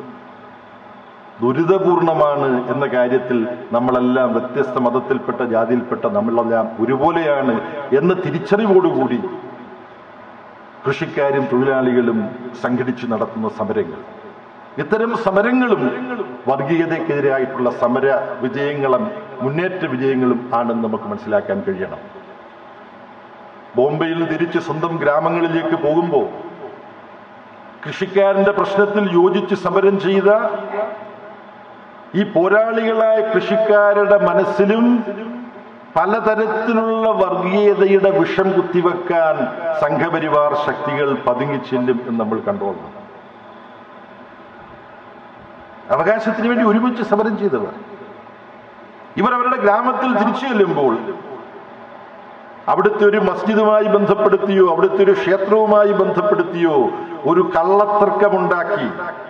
ദുരിതപൂർണമാണ് എന്ന കാര്യത്തിൽ നമ്മളെല്ലാം വ്യത്യസ്ത മതത്തിൽപ്പെട്ട ജാതിയിൽപ്പെട്ട നമ്മളെല്ലാം ഒരുപോലെയാണ് എന്ന തിരിച്ചറിവോടുകൂടി കൃഷിക്കാരും തൊഴിലാളികളും സംഘടിച്ചു നടത്തുന്ന സമരങ്ങൾ ഇത്തരം സമരങ്ങളും വർഗീയതയ്ക്കെതിരായിട്ടുള്ള സമര വിജയങ്ങളും മുന്നേറ്റ വിജയങ്ങളും ആണെന്ന് നമുക്ക് മനസ്സിലാക്കാൻ കഴിയണം ബോംബെയിൽ നിന്ന് തിരിച്ച് സ്വന്തം ഗ്രാമങ്ങളിലേക്ക് പോകുമ്പോൾ കൃഷിക്കാരന്റെ പ്രശ്നത്തിൽ യോജിച്ച് സമരം ചെയ്ത ഈ പോരാളികളായ കൃഷിക്കാരുടെ മനസ്സിലും പലതരത്തിലുള്ള വർഗീയതയുടെ വിഷം കുത്തിവെക്കാൻ സംഘപരിവാർ ശക്തികൾ പതുങ്ങിച്ചെല്ലും എന്ന് നമ്മൾ കണ്ടോളണം അവകാശത്തിന് വേണ്ടി ഒരുമിച്ച് സമരം ചെയ്തവർ ഇവർ അവരുടെ ഗ്രാമത്തിൽ തിരിച്ചു ചെല്ലുമ്പോൾ അവിടുത്തെ ഒരു മസ്ജിദുമായി ബന്ധപ്പെടുത്തിയോ അവിടുത്തെ ഒരു ക്ഷേത്രവുമായി ബന്ധപ്പെടുത്തിയോ ഒരു കള്ളത്തർക്കമുണ്ടാക്കി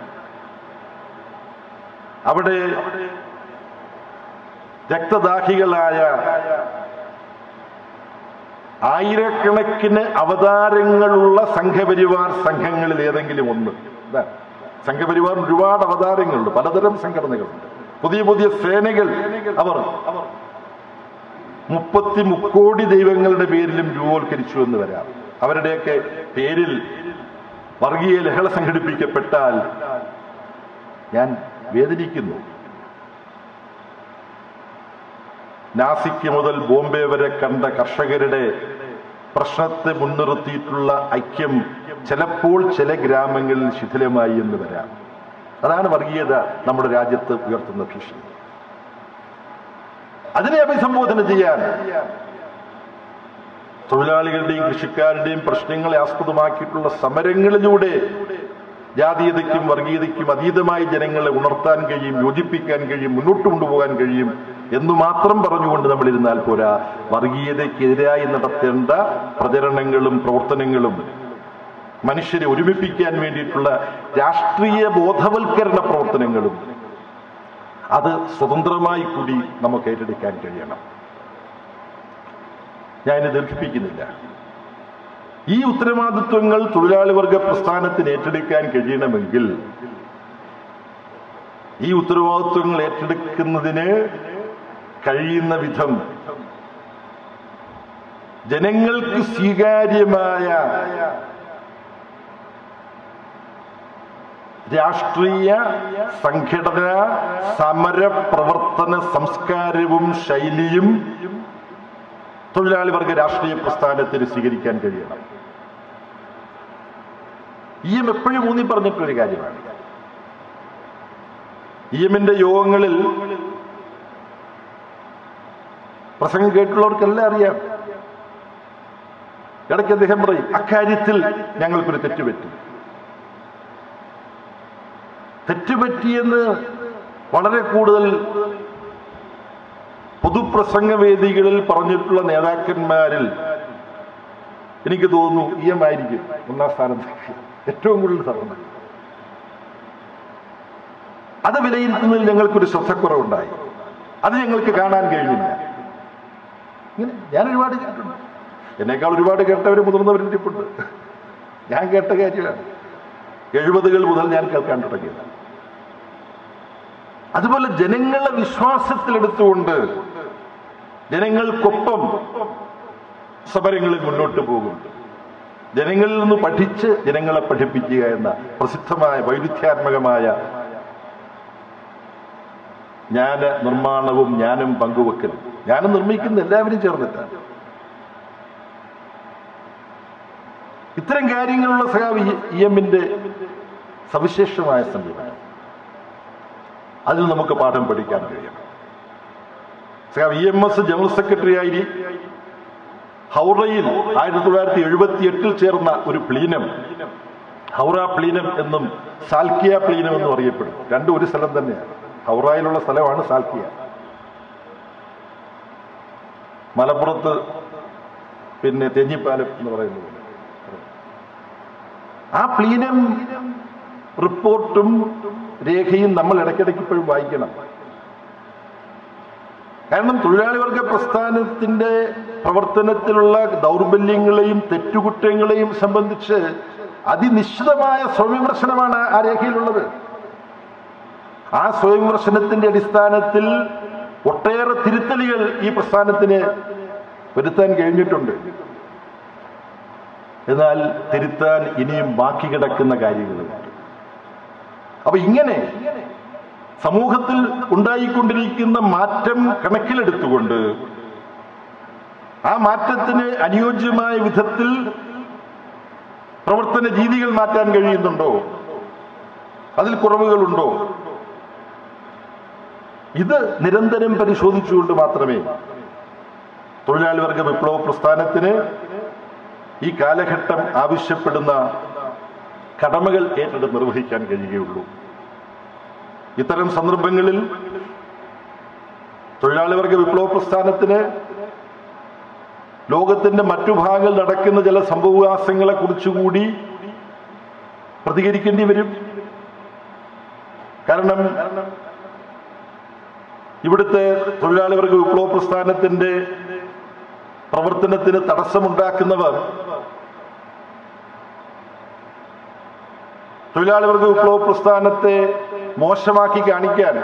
അവിടെ രക്തദാഹികളായ ആയിരക്കണക്കിന് അവതാരങ്ങളുള്ള സംഘപരിവാർ സംഘങ്ങളിൽ ഏതെങ്കിലും ഒന്ന് ഇതാ സംഘപരിവാർ ഒരുപാട് അവതാരങ്ങളുണ്ട് പലതരം സംഘടനകളുണ്ട് പുതിയ പുതിയ സേനകൾ അവർ മുപ്പത്തി മുക്കോടി ദൈവങ്ങളുടെ പേരിലും രൂപവൽക്കരിച്ചു എന്ന് വരാം അവരുടെയൊക്കെ പേരിൽ വർഗീയ ലഹള സംഘടിപ്പിക്കപ്പെട്ടാൽ ഞാൻ വേദനിക്കുന്നു നാസിക്ക് മുതൽ ബോംബെ വരെ കണ്ട കർഷകരുടെ പ്രശ്നത്തെ മുൻനിർത്തിയിട്ടുള്ള ഐക്യം ചിലപ്പോൾ ചില ഗ്രാമങ്ങളിൽ ശിഥിലമായി എന്ന് വരാം അതാണ് വർഗീയത നമ്മുടെ രാജ്യത്ത് ഉയർത്തുന്ന ഭീഷണി അതിനെ അഭിസംബോധന ചെയ്യാൻ തൊഴിലാളികളുടെയും കൃഷിക്കാരുടെയും പ്രശ്നങ്ങളെ ആസ്പദമാക്കിയിട്ടുള്ള സമരങ്ങളിലൂടെ ജാതീയതയ്ക്കും വർഗീയതയ്ക്കും അതീതമായി ജനങ്ങളെ ഉണർത്താൻ കഴിയും യോജിപ്പിക്കാൻ കഴിയും മുന്നോട്ട് കൊണ്ടുപോകാൻ കഴിയും എന്ന് മാത്രം പറഞ്ഞുകൊണ്ട് നമ്മൾ ഇരുന്നാൽ പോരാ വർഗീയതയ്ക്കെതിരായി നടത്തേണ്ട പ്രചരണങ്ങളും പ്രവർത്തനങ്ങളും മനുഷ്യരെ ഒരുമിപ്പിക്കാൻ വേണ്ടിയിട്ടുള്ള രാഷ്ട്രീയ ബോധവൽക്കരണ പ്രവർത്തനങ്ങളും അത് സ്വതന്ത്രമായി കൂടി നമുക്ക് ഏറ്റെടുക്കാൻ കഴിയണം ഞാൻ ഇനി ദീർഘിപ്പിക്കുന്നില്ല ഈ ഉത്തരവാദിത്വങ്ങൾ തൊഴിലാളി വർഗ പ്രസ്ഥാനത്തിന് ഏറ്റെടുക്കാൻ കഴിയണമെങ്കിൽ ഈ ഉത്തരവാദിത്വങ്ങൾ ഏറ്റെടുക്കുന്നതിന് കഴിയുന്ന വിധം ജനങ്ങൾക്ക് സ്വീകാര്യമായ രാഷ്ട്രീയ സംഘടന സമര പ്രവർത്തന സംസ്കാരവും ശൈലിയും തൊഴിലാളി വർഗ രാഷ്ട്രീയ പ്രസ്ഥാനത്തിന് സ്വീകരിക്കാൻ കഴിയണം ഇ എം എപ്പോഴും ഊന്നി പറഞ്ഞിട്ടൊരു കാര്യമാണ് ഇ എമ്മിന്റെ യോഗങ്ങളിൽ പ്രസംഗം കേട്ടുള്ളവർക്കെല്ലാം അറിയാം ഇടയ്ക്ക് അദ്ദേഹം പറയും അക്കാര്യത്തിൽ ഞങ്ങൾക്കൊരു തെറ്റുപറ്റി തെറ്റുപറ്റിയെന്ന് വളരെ കൂടുതൽ പൊതുപ്രസംഗ വേദികളിൽ പറഞ്ഞിട്ടുള്ള നേതാക്കന്മാരിൽ എനിക്ക് തോന്നുന്നു ഇ എം ആയിരിക്കും ഒന്നാം സ്ഥാനത്ത് ഏറ്റവും കൂടുതൽ തവണ അത് വിലയിരുത്തുന്നതിൽ ഞങ്ങൾക്കൊരു ശ്രദ്ധക്കുറവുണ്ടായി അത് ഞങ്ങൾക്ക് കാണാൻ കഴിഞ്ഞില്ല ഇങ്ങനെ ഞാൻ ഒരുപാട് കേട്ടിട്ടുണ്ട് എന്നേക്കാൾ ഒരുപാട് കേട്ടവർ മുതിർന്നവരും ഇരിപ്പുണ്ട് ഞാൻ കേട്ട കാര്യമാണ് എഴുപതുകൾ മുതൽ ഞാൻ കേൾക്കാൻ തുടങ്ങിയത് അതുപോലെ ജനങ്ങളെ വിശ്വാസത്തിലെടുത്തുകൊണ്ട് ജനങ്ങൾക്കൊപ്പം സമരങ്ങളിൽ മുന്നോട്ട് പോകും ജനങ്ങളിൽ നിന്ന് പഠിച്ച് ജനങ്ങളെ പഠിപ്പിക്കുക എന്ന പ്രസിദ്ധമായ വൈരുദ്ധ്യാത്മകമായ ജ്ഞാന നിർമ്മാണവും ജ്ഞാനം പങ്കുവെക്കലും ജ്ഞാനം നിർമ്മിക്കുന്ന എല്ലാവരും ചേർന്നിട്ടാണ് ഇത്തരം കാര്യങ്ങളുള്ള സഖാവ് ഇ എമ്മിന്റെ സവിശേഷമായ സമീപനം അതിൽ നമുക്ക് പാഠം പഠിക്കാൻ കഴിയണം സഖാവ് E M S general secretary ആയി ഹൗറയിൽ ആയിരത്തി തൊള്ളായിരത്തി എഴുപത്തി എട്ടിൽ ചേർന്ന ഒരു പ്ലീനം ഹൗറ പ്ലീനം എന്നും സാൽക്കിയ പ്ലീനം എന്നും അറിയപ്പെടും രണ്ടും ഒരു സ്ഥലം തന്നെയാണ് ഹൗറയിലുള്ള സ്ഥലമാണ് സാൽക്കിയ മലപ്പുറത്ത് പിന്നെ തെഞ്ഞിപ്പാലം എന്ന് പറയുന്നത് പോലെ. ആ പ്ലീനം റിപ്പോർട്ടും രേഖയും നമ്മൾ ഇടയ്ക്കിടയ്ക്ക് ഇപ്പോഴും വായിക്കണം കാരണം തൊഴിലാളി വർഗ പ്രസ്ഥാനത്തിന്റെ പ്രവർത്തനത്തിലുള്ള ദൗർബല്യങ്ങളെയും തെറ്റുകുറ്റങ്ങളെയും സംബന്ധിച്ച് അതിനിശ്ചിതമായ സ്വയംവിമർശനമാണ് ആ രേഖയിലുള്ളത് ആ സ്വയംവിമർശനത്തിന്റെ അടിസ്ഥാനത്തിൽ ഒട്ടേറെ തിരുത്തലുകൾ ഈ പ്രസ്ഥാനത്തിന് വരുത്താൻ കഴിഞ്ഞിട്ടുണ്ട് എന്നാൽ തിരുത്താൻ ഇനിയും ബാക്കി കിടക്കുന്ന കാര്യങ്ങളുണ്ട് അപ്പൊ ഇങ്ങനെ സമൂഹത്തിൽ ഉണ്ടായിക്കൊണ്ടിരിക്കുന്ന മാറ്റം കണക്കിലെടുത്തുകൊണ്ട് ആ മാറ്റത്തിന് അനുയോജ്യമായ വിധത്തിൽ പ്രവർത്തന രീതികൾ മാറ്റാൻ കഴിയുന്നുണ്ടോ അതിൽ കുറവുകളുണ്ടോ ഇത് നിരന്തരം പരിശോധിച്ചുകൊണ്ട് മാത്രമേ തൊഴിലാളി വർഗ വിപ്ലവ പ്രസ്ഥാനത്തിന് ഈ കാലഘട്ടം ആവശ്യപ്പെടുന്ന കടമകൾ ഏറ്റെടുത്ത് നിർവഹിക്കാൻ കഴിയുകയുള്ളൂ ഇത്തരം സന്ദർഭങ്ങളിൽ തൊഴിലാളി വർഗ വിപ്ലവ പ്രസ്ഥാനത്തിന് ലോകത്തിന്റെ മറ്റു ഭാഗങ്ങളിൽ നടക്കുന്ന ചില സംഭവവികാസങ്ങളെ കുറിച്ചുകൂടി പ്രതികരിക്കേണ്ടി വരും കാരണം ഇവിടുത്തെ തൊഴിലാളി വർഗ വിപ്ലവ പ്രസ്ഥാനത്തിന്റെ പ്രവർത്തനത്തിന് തടസ്സമുണ്ടാക്കുന്നവർ തൊഴിലാളി വർഗ വിപ്ലവ പ്രസ്ഥാനത്തെ മോശമാക്കി കാണിക്കാൻ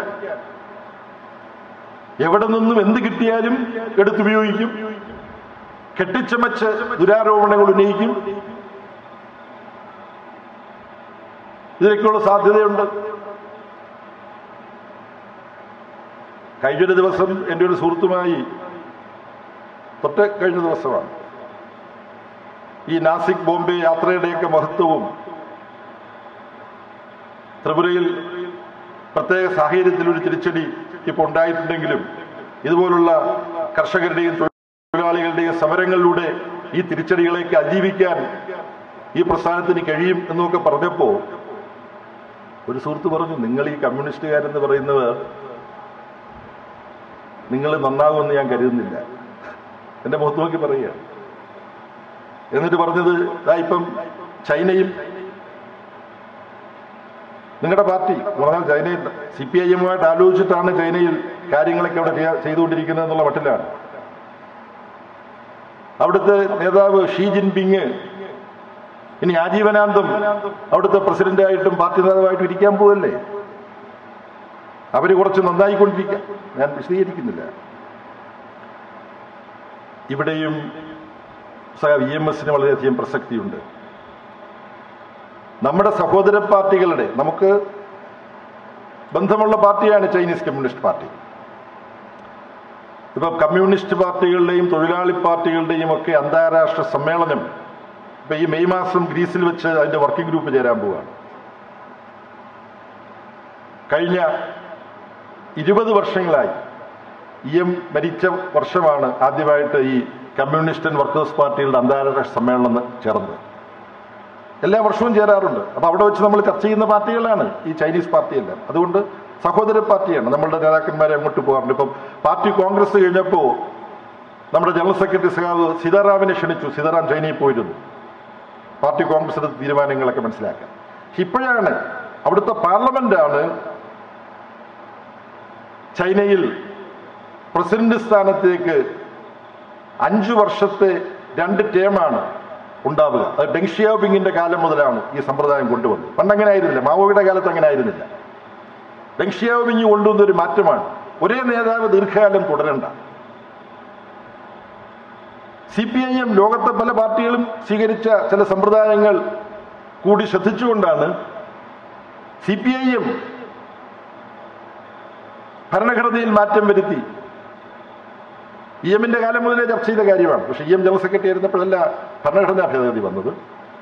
എവിടെ നിന്നും എന്ത് കിട്ടിയാലും എടുത്തുപയോഗിക്കും കെട്ടിച്ചമച്ച് ദുരാരോപണങ്ങൾ ഉന്നയിക്കും ഇതിനൊക്കെയുള്ള സാധ്യതയുണ്ട് കഴിഞ്ഞൊരു ദിവസം എൻ്റെ ഒരു സുഹൃത്തുമായി തൊട്ട് കഴിഞ്ഞ ദിവസമാണ് ഈ നാസിക് ബോംബെ യാത്രയുടെയൊക്കെ മഹത്വവും ത്രിപുരയിൽ പ്രത്യേക സാഹചര്യത്തിൽ ഒരു തിരിച്ചടി ഇപ്പോൾ ഉണ്ടായിട്ടുണ്ടെങ്കിലും ഇതുപോലുള്ള കർഷകരുടെയും തൊഴിലാളികളുടെയും സമരങ്ങളിലൂടെ ഈ തിരിച്ചടികളേക്ക് അതിജീവിക്കാൻ ഈ പ്രസ്ഥാനത്തിന് കഴിയും എന്നൊക്കെ പറഞ്ഞപ്പോ ഒരു സുഹൃത്ത് പറഞ്ഞു നിങ്ങൾ ഈ കമ്മ്യൂണിസ്റ്റുകാരെന്ന് പറയുന്നവർ നിങ്ങൾ നന്നാകുമെന്ന് ഞാൻ കരുതുന്നില്ല എന്റെ മുഖത്ത് നോക്കി പറയുക എന്നിട്ട് പറഞ്ഞത് ദാ ഇപ്പം ചൈനയിൽ നിങ്ങളുടെ പാർട്ടി എന്ന് പറഞ്ഞാൽ ചൈനയിൽ സി പി ഐ എമ്മുമായിട്ട് ആലോചിച്ചിട്ടാണ് ചൈനയിൽ കാര്യങ്ങളൊക്കെ അവിടെ ചെയ്യാ- ചെയ്തുകൊണ്ടിരിക്കുന്നത് എന്നുള്ള മട്ടിലാണ് അവിടുത്തെ നേതാവ് ഷീ ജിൻപിങ് ഇനി ആജീവനാന്തം അവിടുത്തെ പ്രസിഡന്റായിട്ടും പാർട്ടി നേതാവായിട്ടും ഇരിക്കാൻ പോവല്ലേ അവര് കുറച്ച് നന്നായിക്കൊണ്ടിരിക്കാം ഞാൻ വിശദീകരിക്കുന്നില്ല ഇവിടെയും ഇ എം എസിന് വളരെയധികം പ്രസക്തിയുണ്ട് നമ്മുടെ സഹോദര പാർട്ടികളുടെ നമുക്ക് ബന്ധമുള്ള പാർട്ടിയാണ് ചൈനീസ് കമ്മ്യൂണിസ്റ്റ് പാർട്ടി ഇപ്പൊ കമ്മ്യൂണിസ്റ്റ് പാർട്ടികളുടെയും തൊഴിലാളി പാർട്ടികളുടെയും ഒക്കെ അന്താരാഷ്ട്ര സമ്മേളനം ഇപ്പൊ ഈ മെയ് മാസം ഗ്രീസിൽ വെച്ച് അതിന്റെ വർക്കിംഗ് ഗ്രൂപ്പ് ചേരാൻ പോവുകയാണ് കഴിഞ്ഞ ഇരുപത് വർഷങ്ങളായി ഇ എം മരിച്ച വർഷമാണ് ആദ്യമായിട്ട് ഈ കമ്മ്യൂണിസ്റ്റ് ആൻഡ് വർക്കേഴ്സ് പാർട്ടികളുടെ അന്താരാഷ്ട്ര സമ്മേളനം ചേർന്നത് എല്ലാ വർഷവും ചേരാറുണ്ട് അപ്പൊ അവിടെ വെച്ച് നമ്മൾ ചർച്ച ചെയ്യുന്ന പാർട്ടികളാണ് ഈ ചൈനീസ് പാർട്ടിയെല്ലാം അതുകൊണ്ട് സഹോദര പാർട്ടിയാണ് നമ്മളുടെ നേതാക്കന്മാരെ അങ്ങോട്ട് പോകാറുണ്ട് ഇപ്പം പാർട്ടി കോൺഗ്രസ് കഴിഞ്ഞപ്പോൾ നമ്മുടെ ജനറൽ സെക്രട്ടറി സഖാവ് സീതാറാമിനെ ക്ഷണിച്ചു സീതാറാം ചൈനയിൽ പോയിരുന്നു പാർട്ടി കോൺഗ്രസ് എടുത്ത തീരുമാനങ്ങളൊക്കെ മനസ്സിലാക്കാൻ പക്ഷെ ഇപ്പോഴാണ് അവിടുത്തെ പാർലമെന്റാണ് ചൈനയിൽ പ്രസിഡന്റ് സ്ഥാനത്തേക്ക് അഞ്ചു വർഷത്തെ രണ്ട് ടേമാണ് ഉണ്ടാവുക അത് ഡെങ് ഷിയാപിങ്ങിന്റെ കാലം മുതലാണ് ഈ സമ്പ്രദായം കൊണ്ടുവന്നത് പണ്ടങ്ങനെ ആയിരുന്നില്ല മാവോയുടെ കാലത്ത് അങ്ങനെ ആയിരുന്നില്ല ഡെങ് ഷിയാപിങ് കൊണ്ടുവന്ന ഒരു മാറ്റമാണ് ഒരേ നേതാവ് ദീർഘകാലം തുടരണ്ട സി പി ഐ എം ലോകത്തെ പല പാർട്ടികളും സ്വീകരിച്ച ചില സമ്പ്രദായങ്ങൾ കൂടി ശ്രദ്ധിച്ചുകൊണ്ടാണ് സി പി ഐ എം ഭരണഘടനയിൽ മാറ്റം വരുത്തി ഇ എമ്മിന്റെ കാലം മുതലേ ചർച്ച ചെയ്ത കാര്യമാണ് പക്ഷെ ഇ എം ജനറൽ സെക്രട്ടറി ആയിരുന്നപ്പോഴല്ല ഭരണഘടനാ ഭേദഗതി വന്നത്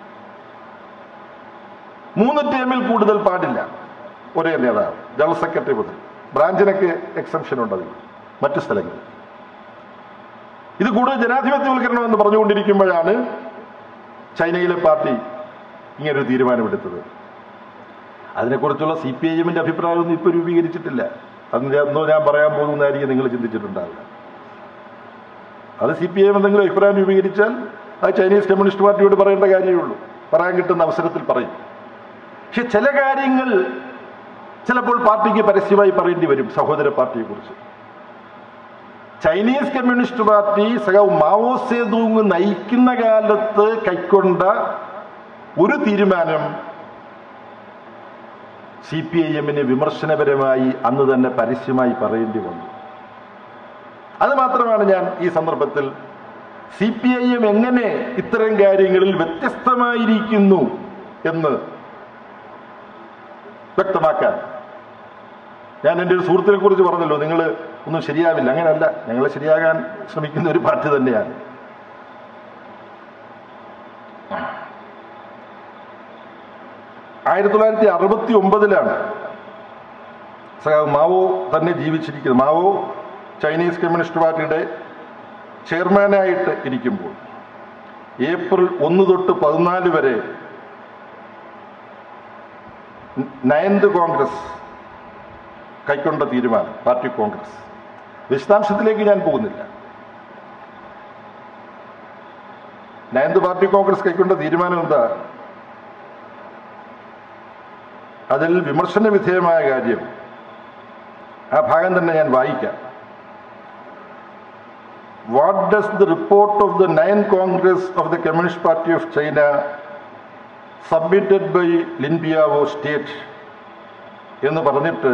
മൂന്ന് ടേമിൽ കൂടുതൽ പാടില്ല ഒരേ നേതാവ് ജനറൽ സെക്രട്ടറി മുതൽ ബ്രാഞ്ചിനൊക്കെ എക്സംഷൻ ഉണ്ട് അതിൽ മറ്റു സ്ഥലങ്ങളിൽ ഇത് കൂടുതൽ ജനാധിപത്യവൽക്കരണം എന്ന് പറഞ്ഞുകൊണ്ടിരിക്കുമ്പോഴാണ് ചൈനയിലെ പാർട്ടി ഇങ്ങനൊരു തീരുമാനമെടുത്തത് അതിനെക്കുറിച്ചുള്ള സി പി ഐ എമ്മിന്റെ അഭിപ്രായമൊന്നും ഇപ്പോൾ രൂപീകരിച്ചിട്ടില്ല അത് എന്തോ ഞാൻ പറയാൻ പോകുന്നതായിരിക്കും നിങ്ങൾ ചിന്തിച്ചിട്ടുണ്ടാവില്ല അത് സി പി ഐ എം എന്തെങ്കിലും അഭിപ്രായം രൂപീകരിച്ചാൽ അത് ചൈനീസ് കമ്മ്യൂണിസ്റ്റ് പാർട്ടിയോട് പറയേണ്ട കാര്യമേ ഉള്ളൂ പറയാൻ കിട്ടുന്ന അവസരത്തിൽ പറയും പക്ഷെ ചില കാര്യങ്ങൾ ചിലപ്പോൾ പാർട്ടിക്ക് പരസ്യമായി പറയേണ്ടി വരും സഹോദര പാർട്ടിയെ കുറിച്ച് ചൈനീസ് കമ്മ്യൂണിസ്റ്റ് പാർട്ടി സഖാവ് മാവോ സേതൂങ് നയിക്കുന്ന കാലത്ത് കൈക്കൊണ്ട ഒരു തീരുമാനം സി പി ഐ എമ്മിന് വിമർശനപരമായി അന്ന് തന്നെ പരസ്യമായി പറയേണ്ടി വന്നു അത് മാത്രമാണ് ഞാൻ ഈ സന്ദർഭത്തിൽ സി പി ഐ എം എങ്ങനെ ഇത്തരം കാര്യങ്ങളിൽ വ്യത്യസ്തമായിരിക്കുന്നു എന്ന് വ്യക്തമാക്കാൻ ഞാൻ എൻ്റെ ഒരു സുഹൃത്തിനെ കുറിച്ച് പറഞ്ഞല്ലോ നിങ്ങൾ ഒന്നും ശരിയാവില്ല അങ്ങനെയല്ല ഞങ്ങൾ ശരിയാകാൻ ശ്രമിക്കുന്ന ഒരു പാർട്ടി തന്നെയാണ് ആയിരത്തി തൊള്ളായിരത്തി അറുപത്തി ഒമ്പതിലാണ് സഖാവ് മാവോ തന്നെ ജീവിച്ചിരിക്കുന്നത് മാവോ ചൈനീസ് കമ്മ്യൂണിസ്റ്റ് പാർട്ടിയുടെ ചെയർമാനായിട്ട് ഇരിക്കുമ്പോൾ ഏപ്രിൽ ഒന്ന് തൊട്ട് പതിനാല് വരെ നയൻത് കോൺഗ്രസ് കൈക്കൊണ്ട തീരുമാനം പാർട്ടി കോൺഗ്രസ് വിശദാംശത്തിലേക്ക് ഞാൻ പോകുന്നില്ല നയൻത് പാർട്ടി കോൺഗ്രസ് കൈക്കൊണ്ട തീരുമാനം എന്താ അതിൽ വിമർശന വിധേയമായ കാര്യം ആ ഭാഗം തന്നെ ഞാൻ വായിക്കാം what does the report of the nine congress of the communist party of China submitted by Lin Biao state എന്ന് പറഞ്ഞിട്ട്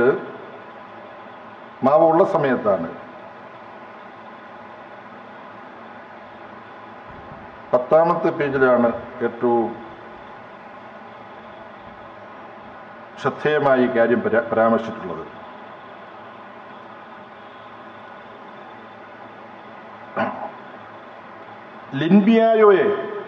മാവോ ഉള്ള സമയത്താണ് പത്താമത്തെ പേജിലാണ് ഏറ്റവും ശ്രദ്ധേയമായി ഈ കാര്യം പരാ- പരാമർശിച്ചിട്ടുള്ളത് ലിൻബിയായോയെ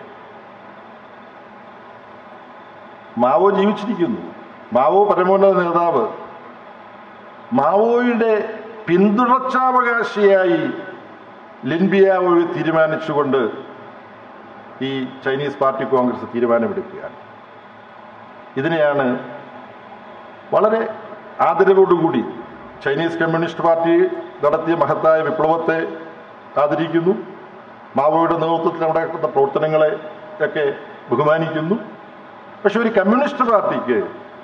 മാവോ ജീവിച്ചിരിക്കുന്നു മാവോ പരമോന്നത നേതാവ് മാവോയുടെ പിന്തുടർച്ചാവകാശിയായി ലിൻബിയാവോയെ തീരുമാനിച്ചുകൊണ്ട് ഈ ചൈനീസ് പാർട്ടി കോൺഗ്രസ് തീരുമാനമെടുക്കുകയാണ് ഇതിനെയാണ് വളരെ ആദരവോടുകൂടി ചൈനീസ് കമ്മ്യൂണിസ്റ്റ് പാർട്ടി നടത്തിയ മഹത്തായ വിപ്ലവത്തെ ആദരിക്കുന്നു മാവോയുടെ നേതൃത്വത്തിൽ നടക്കുന്ന പ്രവർത്തനങ്ങളെ ഒക്കെ ബഹുമാനിക്കുന്നു പക്ഷെ ഒരു കമ്മ്യൂണിസ്റ്റ് പാർട്ടിക്ക്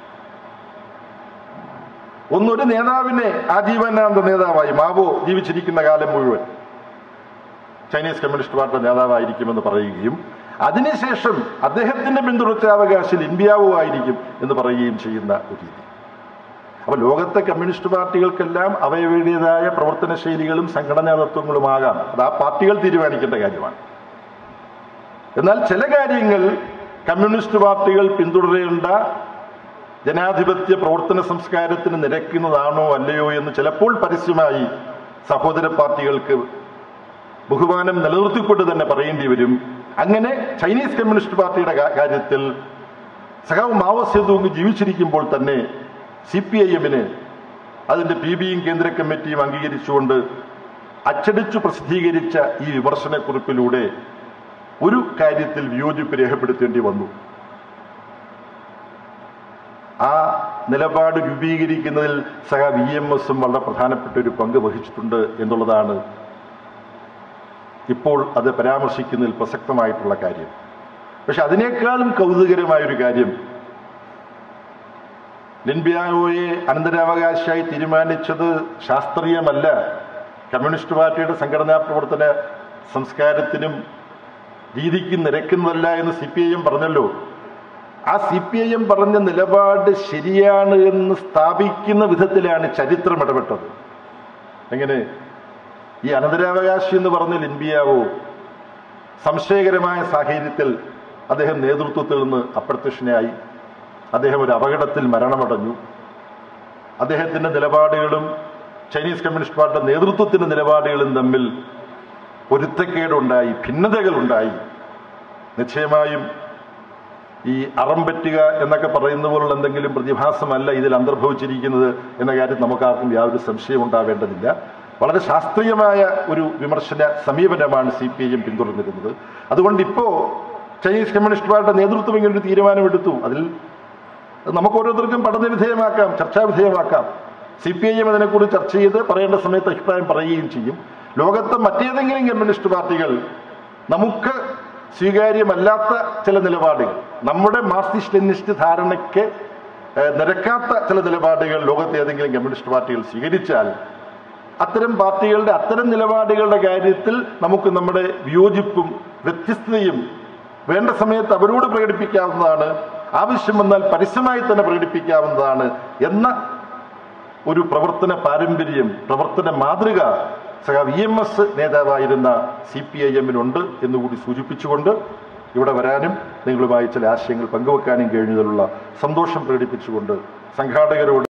ഒന്നൊരു നേതാവിനെ ആജീവനാന്ത നേതാവായി മാവോ ജീവിച്ചിരിക്കുന്ന കാലം മുഴുവൻ ചൈനീസ് കമ്മ്യൂണിസ്റ്റ് പാർട്ടി നേതാവായിരിക്കുമെന്ന് പറയുകയും അതിനുശേഷം അദ്ദേഹത്തിന്റെ പിന്തുടർച്ചാവകാശി ലിൻബിയാവോ ആയിരിക്കും എന്ന് പറയുകയും ചെയ്യുന്ന ഒരു രീതി അപ്പൊ ലോകത്തെ കമ്മ്യൂണിസ്റ്റ് പാർട്ടികൾക്കെല്ലാം അവയവയുടേതായ പ്രവർത്തന ശൈലികളും സംഘടനാ തത്വങ്ങളുമാകാം അത് ആ പാർട്ടികൾ തീരുമാനിക്കേണ്ട കാര്യമാണ് എന്നാൽ ചില കാര്യങ്ങൾ കമ്മ്യൂണിസ്റ്റ് പാർട്ടികൾ പിന്തുടരേണ്ട ജനാധിപത്യ പ്രവർത്തന സംസ്കാരത്തിന് നിരക്കുന്നതാണോ അല്ലയോ എന്ന് ചിലപ്പോൾ പരസ്യമായി സഹോദര പാർട്ടികൾക്ക് ബഹുമാനം നിലനിർത്തിക്കൊണ്ട് തന്നെ പറയേണ്ടി വരും അങ്ങനെ ചൈനീസ് കമ്മ്യൂണിസ്റ്റ് പാർട്ടിയുടെ കാ- കാര്യത്തിൽ സഖാവ് മാവോ സേതുങ് ജീവിച്ചിരിക്കുമ്പോൾ തന്നെ സി പി ഐ എമ്മിന് അതിന്റെ പി ബിയും കേന്ദ്ര കമ്മിറ്റിയും അംഗീകരിച്ചുകൊണ്ട് അച്ചടിച്ചു പ്രസിദ്ധീകരിച്ച ഈ വിമർശനക്കുറിപ്പിലൂടെ ഒരു കാര്യത്തിൽ വിയോജിപ്പ് രേഖപ്പെടുത്തേണ്ടി വന്നു ആ നിലപാട് രൂപീകരിക്കുന്നതിൽ സഹ വി എം എസും വളരെ പ്രധാനപ്പെട്ട ഒരു പങ്ക് വഹിച്ചിട്ടുണ്ട് എന്നുള്ളതാണ് ഇപ്പോൾ അത് പരാമർശിക്കുന്നതിൽ പ്രസക്തമായിട്ടുള്ള കാര്യം പക്ഷെ അതിനേക്കാളും കൗതുകരമായൊരു കാര്യം ലിൻബിയാവോയെ അനന്തരാവകാശിയായി തീരുമാനിച്ചത് ശാസ്ത്രീയമല്ല കമ്മ്യൂണിസ്റ്റ് പാർട്ടിയുടെ സംഘടനാ പ്രവർത്തന സംസ്കാരത്തിനും രീതിക്കും നിരക്കുന്നതല്ല എന്ന് സി പി ഐ എം പറഞ്ഞല്ലോ ആ സി പി ഐ എം പറഞ്ഞ നിലപാട് ശരിയാണ് എന്ന് സ്ഥാപിക്കുന്ന വിധത്തിലാണ് ചരിത്രം ഇടപെട്ടത് എങ്ങനെ ഈ അനന്തരാവകാശി എന്ന് പറഞ്ഞ ലിൻബിയാവോ സംശയകരമായ സാഹചര്യത്തിൽ അദ്ദേഹം നേതൃത്വത്തിൽ നിന്ന് അപ്രത്യക്ഷനായി അദ്ദേഹം ഒരു അപകടത്തിൽ മരണമടഞ്ഞു അദ്ദേഹത്തിന്റെ നിലപാടുകളും ചൈനീസ് കമ്മ്യൂണിസ്റ്റ് പാർട്ടിയുടെ നേതൃത്വത്തിന്റെ നിലപാടുകളും തമ്മിൽ പൊരുത്തക്കേടുണ്ടായി ഭിന്നതകളുണ്ടായി നിശ്ചയമായും ഈ അറം പറ്റുക എന്നൊക്കെ പറയുന്ന പോലുള്ള എന്തെങ്കിലും പ്രതിഭാസമല്ല ഇതിൽ അന്തർഭവിച്ചിരിക്കുന്നത് എന്ന കാര്യം നമുക്കാർക്കും യാതൊരു സംശയം ഉണ്ടാവേണ്ടതില്ല വളരെ ശാസ്ത്രീയമായ ഒരു വിമർശന സമീപനമാണ് സി പി ഐ എം പിന്തുടർന്നിരുന്നത് അതുകൊണ്ട് ഇപ്പോ ചൈനീസ് കമ്മ്യൂണിസ്റ്റ് പാർട്ടിയുടെ നേതൃത്വം ഇങ്ങനെ ഒരു തീരുമാനമെടുത്തു അതിൽ നമുക്ക് ഓരോരുത്തർക്കും പഠന വിധേയമാക്കാം ചർച്ചാ വിധേയമാക്കാം സി പി ഐ എം അതിനെക്കുറിച്ച് ചർച്ച ചെയ്ത് പറയേണ്ട സമയത്ത് അഭിപ്രായം പറയുകയും ചെയ്യും ലോകത്തെ മറ്റേതെങ്കിലും കമ്മ്യൂണിസ്റ്റ് പാർട്ടികൾ നമുക്ക് സ്വീകാര്യമല്ലാത്ത ചില നിലപാടുകൾ നമ്മുടെ മാർക്സിസ്റ്റ് ലെനിസ്റ്റ് ധാരണയ്ക്ക് ഏഹ്, നിരക്കാത്ത ചില നിലപാടുകൾ ലോകത്തെ ഏതെങ്കിലും കമ്മ്യൂണിസ്റ്റ് പാർട്ടികൾ സ്വീകരിച്ചാൽ അത്തരം പാർട്ടികളുടെ അത്തരം നിലപാടുകളുടെ കാര്യത്തിൽ നമുക്ക് നമ്മുടെ വിയോജിപ്പും വ്യത്യസ്തതയും വേണ്ട സമയത്ത് അവരോട് പ്രകടിപ്പിക്കാവുന്നതാണ് ആവശ്യം വന്നാൽ പരസ്യമായി തന്നെ പ്രകടിപ്പിക്കാവുന്നതാണ് എന്ന ഒരു പ്രവർത്തന പാരമ്പര്യം പ്രവർത്തന മാതൃക സഹ വി എം എസ് നേതാവായിരുന്ന സി പി ഐ എമ്മിനുണ്ട് എന്നുകൂടി സൂചിപ്പിച്ചുകൊണ്ട് ഇവിടെ വരാനും നിങ്ങളുമായി ചില ആശയങ്ങൾ പങ്കുവെക്കാനും കഴിഞ്ഞതിലുള്ള സന്തോഷം പ്രകടിപ്പിച്ചുകൊണ്ട് സംഘാടകരോട്